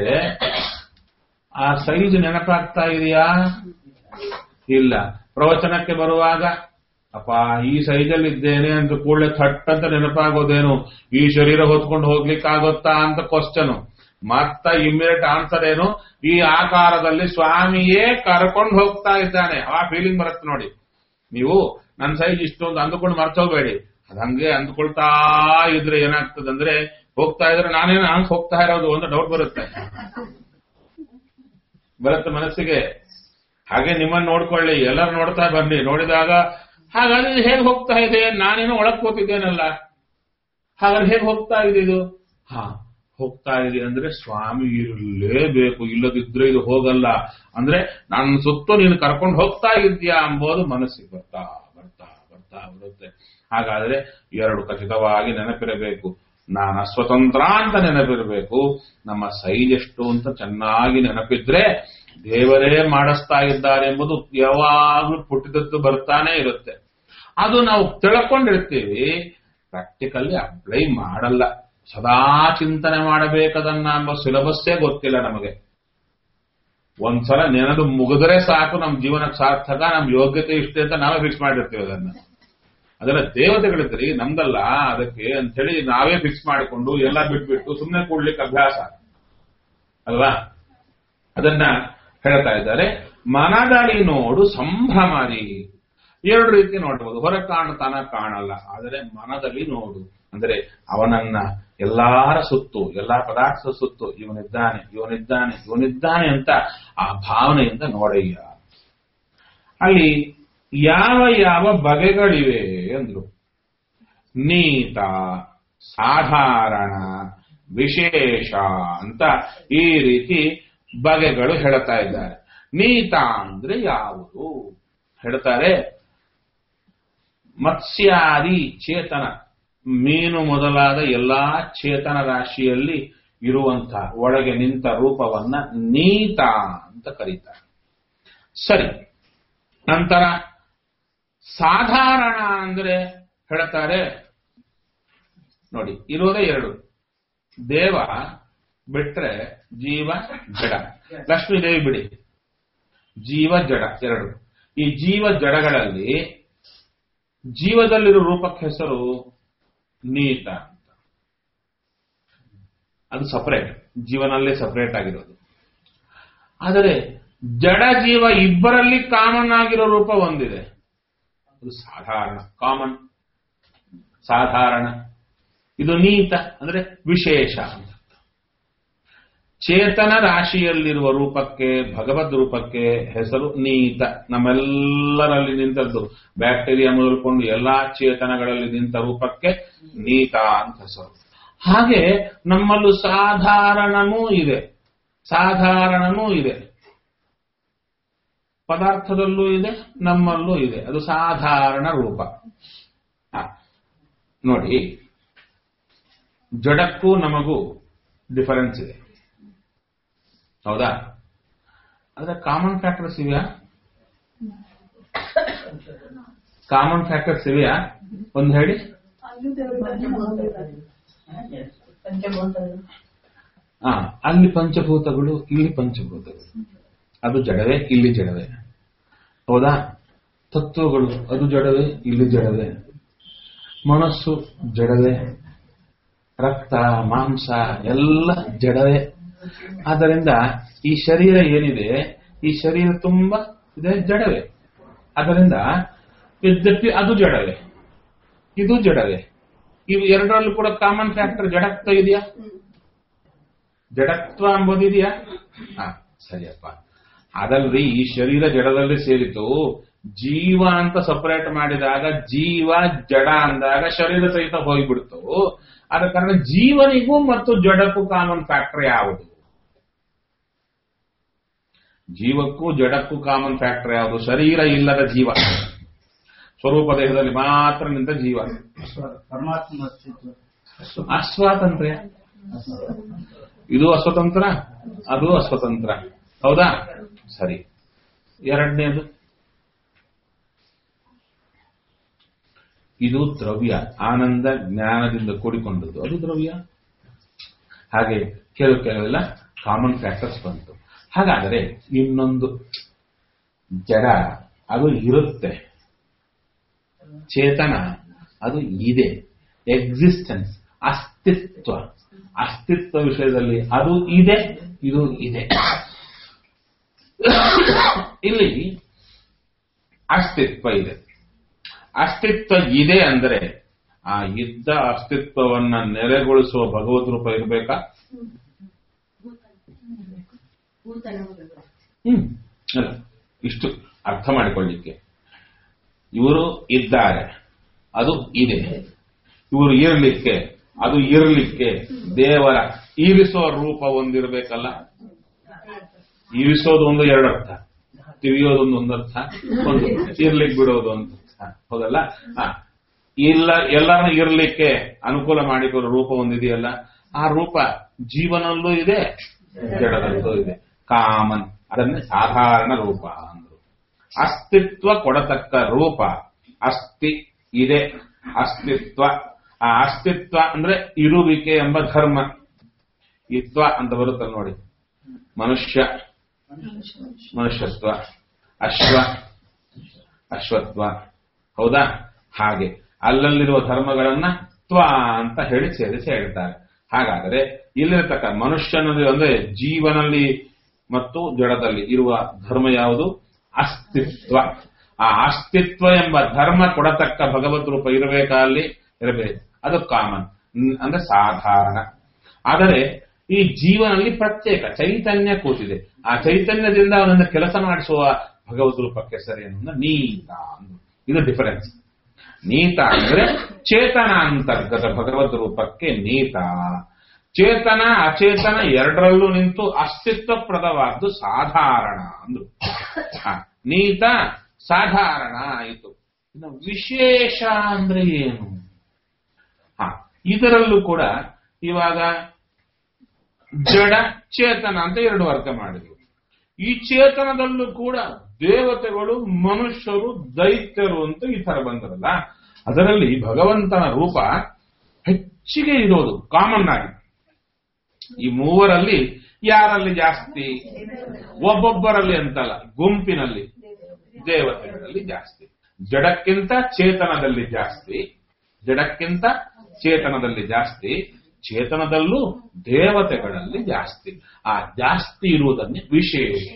ಆ ಸೈಜ್ ನೆನಪಾಗ್ತಾ ಇದೆಯಾ ಇಲ್ಲ ಪ್ರವಚನಕ್ಕೆ ಬರುವಾಗ ಅಪ್ಪ ಈ ಸೈಜಲ್ಲಿ ಇದ್ದೇನೆ ಅಂತ ಕೂಡಲೇ ಥಟ್ ಅಂತ ನೆನಪಾಗೋದೇನು ಈ ಶರೀರ ಹೊತ್ಕೊಂಡು ಹೋಗ್ಲಿಕ್ಕಾಗುತ್ತಾ ಅಂತ ಕ್ವಶನ್ ಮತ್ತ ಇಮ್ಮಿಡಿಯೇಟ್ ಆನ್ಸರ್ ಏನು ಈ ಆಕಾರದಲ್ಲಿ ಸ್ವಾಮಿಯೇ ಕರ್ಕೊಂಡು ಹೋಗ್ತಾ ಇದ್ದಾನೆ ಆ ಫೀಲಿಂಗ್ ಬರುತ್ತೆ ನೋಡಿ ನೀವು ನನ್ನ ಸೈಜ್ ಇಷ್ಟೊಂದು ಅಂದುಕೊಂಡು ಮರ್ತೋಗ್ಬೇಡಿ ಅದ್ ಹಂಗೆ ಅಂದ್ಕೊಳ್ತಾ ಇದ್ರೆ ಏನಾಗ್ತದಂದ್ರೆ ಹೋಗ್ತಾ ಇದ್ರೆ ನಾನೇನು ಹಂಗ್ ಹೋಗ್ತಾ ಇರೋದು ಒಂದು ಡೌಟ್ ಬರುತ್ತೆ ಬರುತ್ತೆ ಮನಸ್ಸಿಗೆ ಹಾಗೆ ನಿಮ್ಮನ್ನ ನೋಡ್ಕೊಳ್ಳಿ ಎಲ್ಲರೂ ನೋಡ್ತಾ ಬನ್ನಿ ನೋಡಿದಾಗ ಹಾಗಾದ್ರೆ ಇದು ಹೇಗೆ ಹೋಗ್ತಾ ಇದೆ ನಾನೇನೋ ಒಳಗ್ ಕೂತಿದ್ದೇನಲ್ಲ ಹಾಗಾದ್ರೆ ಹೇಗೆ ಹೋಗ್ತಾ ಇದೆ ಇದು ಹಾ ಹೋಗ್ತಾ ಇದೆ ಅಂದ್ರೆ ಸ್ವಾಮಿ ಇರಲೇಬೇಕು ಇಲ್ಲದಿದ್ರೆ ಇದು ಹೋಗಲ್ಲ ಅಂದ್ರೆ ನನ್ನ ಸುತ್ತು ನೀನು ಕರ್ಕೊಂಡು ಹೋಗ್ತಾ ಇದ್ದೀಯಾ ಎಂಬುದು ಮನಸ್ಸಿಗೆ ಬರ್ತಾ ಬರ್ತಾ ಬರ್ತಾ ಬರುತ್ತೆ ಹಾಗಾದ್ರೆ ಎರಡು ಖಚಿತವಾಗಿ ನೆನಪಿರಬೇಕು ನಾನು ಸ್ವತಂತ್ರ ಅಂತ ನೆನಪಿರಬೇಕು ನಮ್ಮ ಸೈಜ್ ಎಷ್ಟು ಅಂತ ಚೆನ್ನಾಗಿ ನೆನಪಿದ್ರೆ ದೇವರೇ ಮಾಡಿಸ್ತಾ ಇದ್ದಾರೆ ಎಂಬುದು ಯಾವಾಗಲೂ ಪುಟ್ಟಿದದ್ದು ಬರ್ತಾನೆ ಇರುತ್ತೆ ಅದು ನಾವು ತಿಳ್ಕೊಂಡಿರ್ತೀವಿ ಪ್ರಾಕ್ಟಿಕಲ್ಲಿ ಅಪ್ಲೈ ಮಾಡಲ್ಲ ಸದಾ ಚಿಂತನೆ ಮಾಡಬೇಕದನ್ನ ಎಂಬ ಸಿಲಬಸ್ಸೇ ಗೊತ್ತಿಲ್ಲ ನಮಗೆ ಒಂದ್ಸಲ ನೆನೆದು ಮುಗಿದ್ರೆ ಸಾಕು ನಮ್ಮ ಜೀವನಕ್ಕೆ ಸಾರ್ಥಕ ನಮ್ಮ ಯೋಗ್ಯತೆ ಇಷ್ಟೇ ಅಂತ ನಾವೇ ಫಿಕ್ಸ್ ಮಾಡಿರ್ತೀವಿ ಅದನ್ನ ಅದೆಲ್ಲ ದೇವತೆಗಳಿದ್ರಿ ನಮ್ದಲ್ಲ ಅದಕ್ಕೆ ಅಂತೇಳಿ ನಾವೇ ಫಿಕ್ಸ್ ಮಾಡಿಕೊಂಡು ಎಲ್ಲ ಬಿಟ್ಬಿಟ್ಟು ಸುಮ್ಮನೆ ಕೂಡ್ಲಿಕ್ಕೆ ಅಭ್ಯಾಸ ಅಲ್ವಾ ಅದನ್ನ ಹೇಳ್ತಾ ಇದ್ದಾರೆ ಮನದಲ್ಲಿ ನೋಡು ಸಂಭ್ರಮದಿ ಎರಡು ರೀತಿ ನೋಡ್ಬೋದು ಹೊರ ಕಾಣ್ತಾನ ಕಾಣಲ್ಲ ಆದರೆ ಮನದಲ್ಲಿ ನೋಡು ಅಂದ್ರೆ ಅವನನ್ನ ಎಲ್ಲಾರ ಸುತ್ತು ಎಲ್ಲಾ ಪದಾರ್ಥದ ಸುತ್ತು ಇವನಿದ್ದಾನೆ ಇವನಿದ್ದಾನೆ ಇವನಿದ್ದಾನೆ ಅಂತ ಆ ಭಾವನೆಯಿಂದ ನೋಡಯ್ಯ ಅಲ್ಲಿ ಯಾವ ಯಾವ ಬಗೆಗಳಿವೆ ಅಂದ್ರು ನೀತ ಸಾಧಾರಣ ವಿಶೇಷ ಅಂತ ಈ ರೀತಿ ಬಗೆಗಳು ಹೇಳ್ತಾ ಇದ್ದಾರೆ ನೀತ ಅಂದ್ರೆ ಯಾವುದು ಹೇಳ್ತಾರೆ ಮತ್ಸ್ಯಾದಿ ಚೇತನ ಮೀನು ಮೊದಲಾದ ಎಲ್ಲಾ ಚೇತನ ರಾಶಿಯಲ್ಲಿ ಇರುವಂತಹ ಒಳಗೆ ನಿಂತ ರೂಪವನ್ನ ನೀತ ಅಂತ ಕರೀತಾರೆ ಸರಿ ನಂತರ ಸಾಧಾರಣ ಅಂದ್ರೆ ಹೇಳ್ತಾರೆ ನೋಡಿ ಇರೋದೇ ಎರಡು ದೇವ ಬಿಟ್ರೆ ಜೀವ ಜಡ ಲಕ್ಷ್ಮೀದೇವಿ ಬಿಡಿ ಜೀವ ಜಡ ಎರಡು ಈ ಜೀವ ಜಡಗಳಲ್ಲಿ ಜೀವದಲ್ಲಿರೋ ರೂಪಕ್ಕೆ ಹೆಸರು ನೀತ ಅಂತ ಅದು ಸಪರೇಟ್ ಜೀವನಲ್ಲೇ ಸಪರೇಟ್ ಆಗಿರೋದು ಆದರೆ ಜಡ ಜೀವ ಇಬ್ಬರಲ್ಲಿ ಕಾಮನ್ ಆಗಿರೋ ರೂಪ ಒಂದಿದೆ ಅದು ಸಾಧಾರಣ ಕಾಮನ್ ಸಾಧಾರಣ ಇದು ನೀತ ಅಂದ್ರೆ ವಿಶೇಷ ಅಂತ ಚೇತನ ರಾಶಿಯಲ್ಲಿರುವ ರೂಪಕ್ಕೆ ಭಗವದ್ ರೂಪಕ್ಕೆ ಹೆಸರು ನೀತ ನಮ್ಮೆಲ್ಲರಲ್ಲಿ ನಿಂತದ್ದು ಬ್ಯಾಕ್ಟೀರಿಯಾ ಮೊದಲುಕೊಂಡು ಎಲ್ಲಾ ಚೇತನಗಳಲ್ಲಿ ನಿಂತ ರೂಪಕ್ಕೆ ನೀತ ಅಂತ ಹೆಸರು ಹಾಗೆ ನಮ್ಮಲ್ಲೂ ಸಾಧಾರಣನೂ ಇದೆ ಸಾಧಾರಣನೂ ಇದೆ ಪದಾರ್ಥದಲ್ಲೂ ಇದೆ ನಮ್ಮಲ್ಲೂ ಇದೆ ಅದು ಸಾಧಾರಣ ರೂಪ ಹ. ನೋಡಿ ಜಡಕ್ಕೂ ನಮಗೂ ಡಿಫರೆನ್ಸ್ ಇದೆ ಹೌದಾ ಆದ್ರೆ ಕಾಮನ್ ಫ್ಯಾಕ್ಟರ್ಸ್ ಇವೆಯಾ ಕಾಮನ್ ಫ್ಯಾಕ್ಟರ್ಸ್ ಇವೆಯಾ ಒಂದು ಹೇಳಿ ಆ ಅಲ್ಲಿ ಪಂಚಭೂತಗಳು ಇಲ್ಲಿ ಪಂಚಭೂತಗಳು ಅದು ಜಡವೇ ಇಲ್ಲಿ ಜಡವೇ ಹೌದಾ ತತ್ವಗಳು ಅದು ಜಡವೇ ಇಲ್ಲಿ ಜಡವೇ ಮನಸ್ಸು ಜಡವೇ ರಕ್ತ ಮಾಂಸ ಎಲ್ಲ ಜಡವೇ ಆದ್ದರಿಂದ ಈ ಶರೀರ ಏನಿದೆ ಈ ಶರೀರ ತುಂಬಾ ಇದೆ ಜಡವೇ ಅದರಿಂದ ಯದ್ಯಪಿ ಅದು ಜಡವೇ ಇದು ಜಡವೇ ಇವು ಎರಡರಲ್ಲೂ ಕೂಡ ಕಾಮನ್ ಫ್ಯಾಕ್ಟರ್ ಜಡತ್ವ ಇದೆಯಾ ಜಡತ್ವ ಎಂಬುದಿದೆಯಾ ಹಾ ಸರಿಯಪ್ಪ ಅದಲ್ರಿ ಈ ಶರೀರ ಜಡದಲ್ಲಿ ಸೇರಿತು ಜೀವ ಅಂತ ಸಪರೇಟ್ ಮಾಡಿದಾಗ ಜೀವ ಜಡ ಅಂದಾಗ ಶರೀರ ಸಹಿತ ಹೋಗ್ಬಿಡ್ತು ಆದ ಕಾರಣ ಜೀವನಿಗೂ ಮತ್ತು ಜಡಕ್ಕೂ ಕಾಮನ್ ಫ್ಯಾಕ್ಟರ್ ಯಾವುದು ಜೀವಕ್ಕೂ ಜಡಕ್ಕೂ ಕಾಮನ್ ಫ್ಯಾಕ್ಟರ್ ಯಾವುದು ಶರೀರ ಇಲ್ಲದ ಜೀವ ಸ್ವರೂಪ ದೇಹದಲ್ಲಿ ಮಾತ್ರ ನಿಂತ ಜೀವ ಪರಮಾತ್ಮ ಅಸ್ತಿತ್ವ ಅಸ್ವಾತಂತ್ರ್ಯ ಇದು ಅಸ್ವತಂತ್ರ ಅದು ಅಸ್ವತಂತ್ರ ಹೌದಾ ಸರಿ ಎರಡನೇದು ಇದು ದ್ರವ್ಯ ಆನಂದ ಜ್ಞಾನದಿಂದ ಕೂಡಿಕೊಂಡದ್ದು ಅದು ದ್ರವ್ಯ ಹಾಗೆ ಕೆಲವು ಕೆಲವೆಲ್ಲ ಕಾಮನ್ ಫ್ಯಾಕ್ಟರ್ಸ್ ಬಂತು ಹಾಗಾದರೆ ಇನ್ನೊಂದು ಜಡ ಅದು ಇರುತ್ತೆ ಚೇತನ ಅದು ಇದೆ ಎಕ್ಸಿಸ್ಟೆನ್ಸ್ ಅಸ್ತಿತ್ವ ಅಸ್ತಿತ್ವ ವಿಷಯದಲ್ಲಿ ಅದು ಇದೆ ಇದು ಇದೆ ಇಲ್ಲಿ ಅಸ್ತಿತ್ವ ಇದೆ ಅಸ್ತಿತ್ವ ಇದೆ ಅಂದರೆ ಆ ಇದ್ದ ಅಸ್ತಿತ್ವವನ್ನ ನೆಲೆಗೊಳಿಸುವ ಭಗವದ್ ರೂಪ ಇರಬೇಕಾ ಹ್ಮ್ ಅಲ್ಲ ಇಷ್ಟು ಅರ್ಥ ಮಾಡಿಕೊಳ್ಳಿಕ್ಕೆ ಇವರು ಇದ್ದಾರೆ ಅದು ಇದೆ ಇವರು ಇರಲಿಕ್ಕೆ ಅದು ಇರಲಿಕ್ಕೆ ದೇವರ ಇರಿಸುವ ರೂಪ ಒಂದಿರಬೇಕಲ್ಲ ಇರಿಸೋದು ಒಂದು ಎರಡು ಅರ್ಥ ತಿವಿಯೋದೊಂದು ಒಂದು ಅರ್ಥ ಒಂದು ಇರ್ಲಿಕ್ಕೆ ಬಿಡೋದು ಒಂದು ಅರ್ಥ ಹೌದಲ್ಲ ಹ. ಇಲ್ಲ ಎಲ್ಲರನ್ನ ಇರ್ಲಿಕ್ಕೆ ಅನುಕೂಲ ಮಾಡಿಕೊಳ್ಳೋ ರೂಪ ಒಂದಿದೆಯಲ್ಲ ಆ ರೂಪ ಜೀವನಲ್ಲೂ ಇದೆ ಜಡದಲ್ಲೂ ಇದೆ ಕಾಮನ್ ಅದನ್ನೇ ಸಾಧಾರಣ ರೂಪ ಅಂದ್ರು ಅಸ್ತಿತ್ವ ಕೊಡತಕ್ಕ ರೂಪ ಅಸ್ತಿ ಇದೆ ಅಸ್ತಿತ್ವ ಆ ಅಸ್ತಿತ್ವ ಅಂದ್ರೆ ಇರುವಿಕೆ ಎಂಬ ಧರ್ಮ ಇತ್ವ ಅಂತ ಬರುತ್ತೆ ನೋಡಿ ಮನುಷ್ಯ ಮನುಷ್ಯತ್ವ ಅಶ್ವ ಅಶ್ವತ್ವ ಹೌದಾ ಹಾಗೆ ಅಲ್ಲಲ್ಲಿರುವ ಧರ್ಮಗಳನ್ನ ತ್ವ ಅಂತ ಹೇಳಿ ಸೇರಿಸಿ ಹೇಳ್ತಾರೆ ಹಾಗಾದರೆ ಇಲ್ಲಿರತಕ್ಕ ಮನುಷ್ಯನಲ್ಲಿ ಅಂದ್ರೆ ಜೀವನಲ್ಲಿ ಮತ್ತು ಜಡದಲ್ಲಿ ಇರುವ ಧರ್ಮ ಯಾವುದು ಅಸ್ತಿತ್ವ ಆ ಅಸ್ತಿತ್ವ ಎಂಬ ಧರ್ಮ ಕೊಡತಕ್ಕ ಭಗವದ್ ರೂಪ ಇರಬೇಕಾ ಅಲ್ಲಿ ಇರಬೇಕು ಅದು ಕಾಮನ್ ಅಂದ್ರೆ ಸಾಧಾರಣ ಆದರೆ ಈ ಜೀವನಲ್ಲಿ ಪ್ರತ್ಯೇಕ ಚೈತನ್ಯ ಕೂತಿದೆ ಆ ಚೈತನ್ಯದಿಂದ ಅವನನ್ನು ಕೆಲಸ ಮಾಡಿಸುವ ಭಗವದ್ ರೂಪಕ್ಕೆ ಸರಿಯನ್ನು ಅಂದ್ರೆ ನೀತ ಅಂದ್ರು. ಇದು ಡಿಫರೆನ್ಸ್ ನೀತ ಅಂದ್ರೆ ಚೇತನ ಅಂತರ್ಗತ ಭಗವದ್ ರೂಪಕ್ಕೆ ನೀತ ಚೇತನ ಅಚೇತನ ಎರಡರಲ್ಲೂ ನಿಂತು ಅಸ್ತಿತ್ವಪ್ರದವಾದ್ದು ಸಾಧಾರಣ ಅಂದ್ರು ಹ, ನೀತ ಸಾಧಾರಣ ಆಯಿತು ಇನ್ನು ವಿಶೇಷ ಅಂದ್ರೆ ಏನು ಹ ಇದರಲ್ಲೂ ಕೂಡ ಇವಾಗ ಜಡ ಚೇತನ ಅಂತ ಎರಡು ವರ್ಗ ಮಾಡಿದ್ವಿ ಈ ಚೇತನದಲ್ಲೂ ಕೂಡ ದೇವತೆಗಳು ಮನುಷ್ಯರು ದೈತ್ಯರು ಅಂತ ಈ ತರ ಬಂದರಲ್ಲ ಅದರಲ್ಲಿ ಭಗವಂತನ ರೂಪ ಹೆಚ್ಚಿಗೆ ಇರೋದು ಕಾಮನ್ ಆಗಿ ಈ ಮೂವರಲ್ಲಿ ಯಾರಲ್ಲಿ ಜಾಸ್ತಿ ಒಬ್ಬೊಬ್ಬರಲ್ಲಿ ಅಂತಲ್ಲ ಗುಂಪಿನಲ್ಲಿ ದೇವತೆಗಳಲ್ಲಿ ಜಾಸ್ತಿ ಜಡಕ್ಕಿಂತ ಚೇತನದಲ್ಲಿ ಜಾಸ್ತಿ ಜಡಕ್ಕಿಂತ ಚೇತನದಲ್ಲಿ ಜಾಸ್ತಿ ಚೇತನದಲ್ಲೂ ದೇವತೆಗಳಲ್ಲಿ ಜಾಸ್ತಿ ಆ ಜಾಸ್ತಿ ಇರುವುದನ್ನೇ ವಿಶೇಷ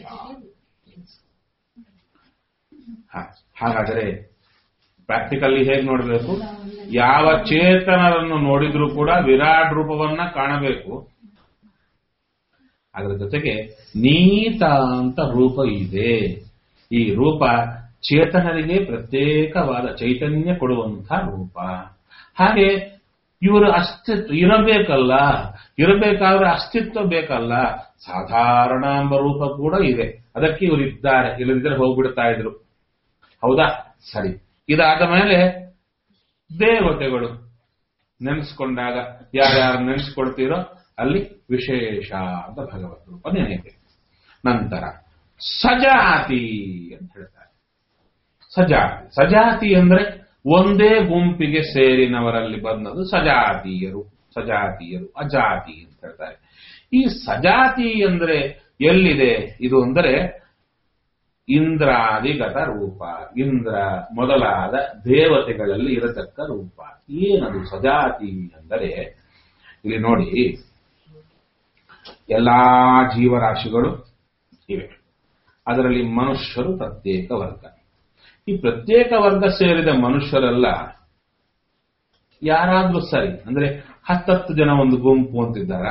ಹ, ಹಾಗಾದರೆ ಪ್ರಾಕ್ಟಿಕಲ್ಲಿ ಹೇಗೆ ನೋಡಬೇಕು ಯಾವ ಚೇತನರನ್ನು ನೋಡಿದ್ರೂ ಕೂಡ ವಿರಾಟ್ ರೂಪವನ್ನ ಕಾಣಬೇಕು ಅದರ ಜೊತೆಗೆ ನೀತ ಅಂತ ರೂಪ ಇದೆ ಈ ರೂಪ ಚೇತನರಿಗೆ ಪ್ರತ್ಯೇಕವಾದ ಚೈತನ್ಯ ಕೊಡುವಂತಹ ರೂಪ ಹಾಗೆ ಇವರು ಅಸ್ತಿತ್ವ ಇರಬೇಕಲ್ಲ ಇರಬೇಕಾದ್ರೆ ಅಸ್ತಿತ್ವ ಬೇಕಲ್ಲ ಸಾಧಾರಣ ಎಂಬ ರೂಪ ಕೂಡ ಇದೆ ಅದಕ್ಕೆ ಇವರು ಇದ್ದಾರೆ ಇಲ್ಲದಿದ್ದರೆ ಹೋಗ್ಬಿಡ್ತಾ ಇದ್ರು ಹೌದಾ ಸರಿ ಇದಾದ ಮೇಲೆ ದೇವತೆಗಳು ನೆನೆಸ್ಕೊಂಡಾಗ ಯಾರ್ಯಾರು ನೆನೆಸ್ಕೊಳ್ತೀರೋ ಅಲ್ಲಿ ವಿಶೇಷ ಅಂತ ಭಗವತ್ ರೂಪ ನೆನೆಯಬೇಕು ನಂತರ ಸಜಾತಿ ಅಂತ ಹೇಳ್ತಾರೆ ಸಜಾತಿ ಸಜಾತಿ ಅಂದ್ರೆ ಒಂದೇ ಗುಂಪಿಗೆ ಸೇರಿನವರಲ್ಲಿ ಬಂದದು ಸಜಾತೀಯರು ಸಜಾತೀಯರು ಅಜಾತಿ ಅಂತ ಹೇಳ್ತಾರೆ ಈ ಸಜಾತಿ ಅಂದ್ರೆ ಎಲ್ಲಿದೆ ಇದು ಅಂದರೆ ಇಂದ್ರಾದಿಗತ ರೂಪ ಇಂದ್ರ ಮೊದಲಾದ ದೇವತೆಗಳಲ್ಲಿ ಇರತಕ್ಕ ರೂಪ ಏನದು ಸಜಾತಿ ಅಂದರೆ ಇಲ್ಲಿ ನೋಡಿ ಎಲ್ಲಾ ಜೀವರಾಶಿಗಳು ಇವೆ ಅದರಲ್ಲಿ ಮನುಷ್ಯರು ಪ್ರತ್ಯೇಕ ವರ್ಗ ಈ ಪ್ರತ್ಯೇಕ ವರ್ಗ ಸೇರಿದ ಮನುಷ್ಯರೆಲ್ಲ ಯಾರಾದ್ರೂ ಸರಿ ಅಂದ್ರೆ ಹತ್ತತ್ತು ಜನ ಒಂದು ಗುಂಪು ಅಂತಿದ್ದಾರ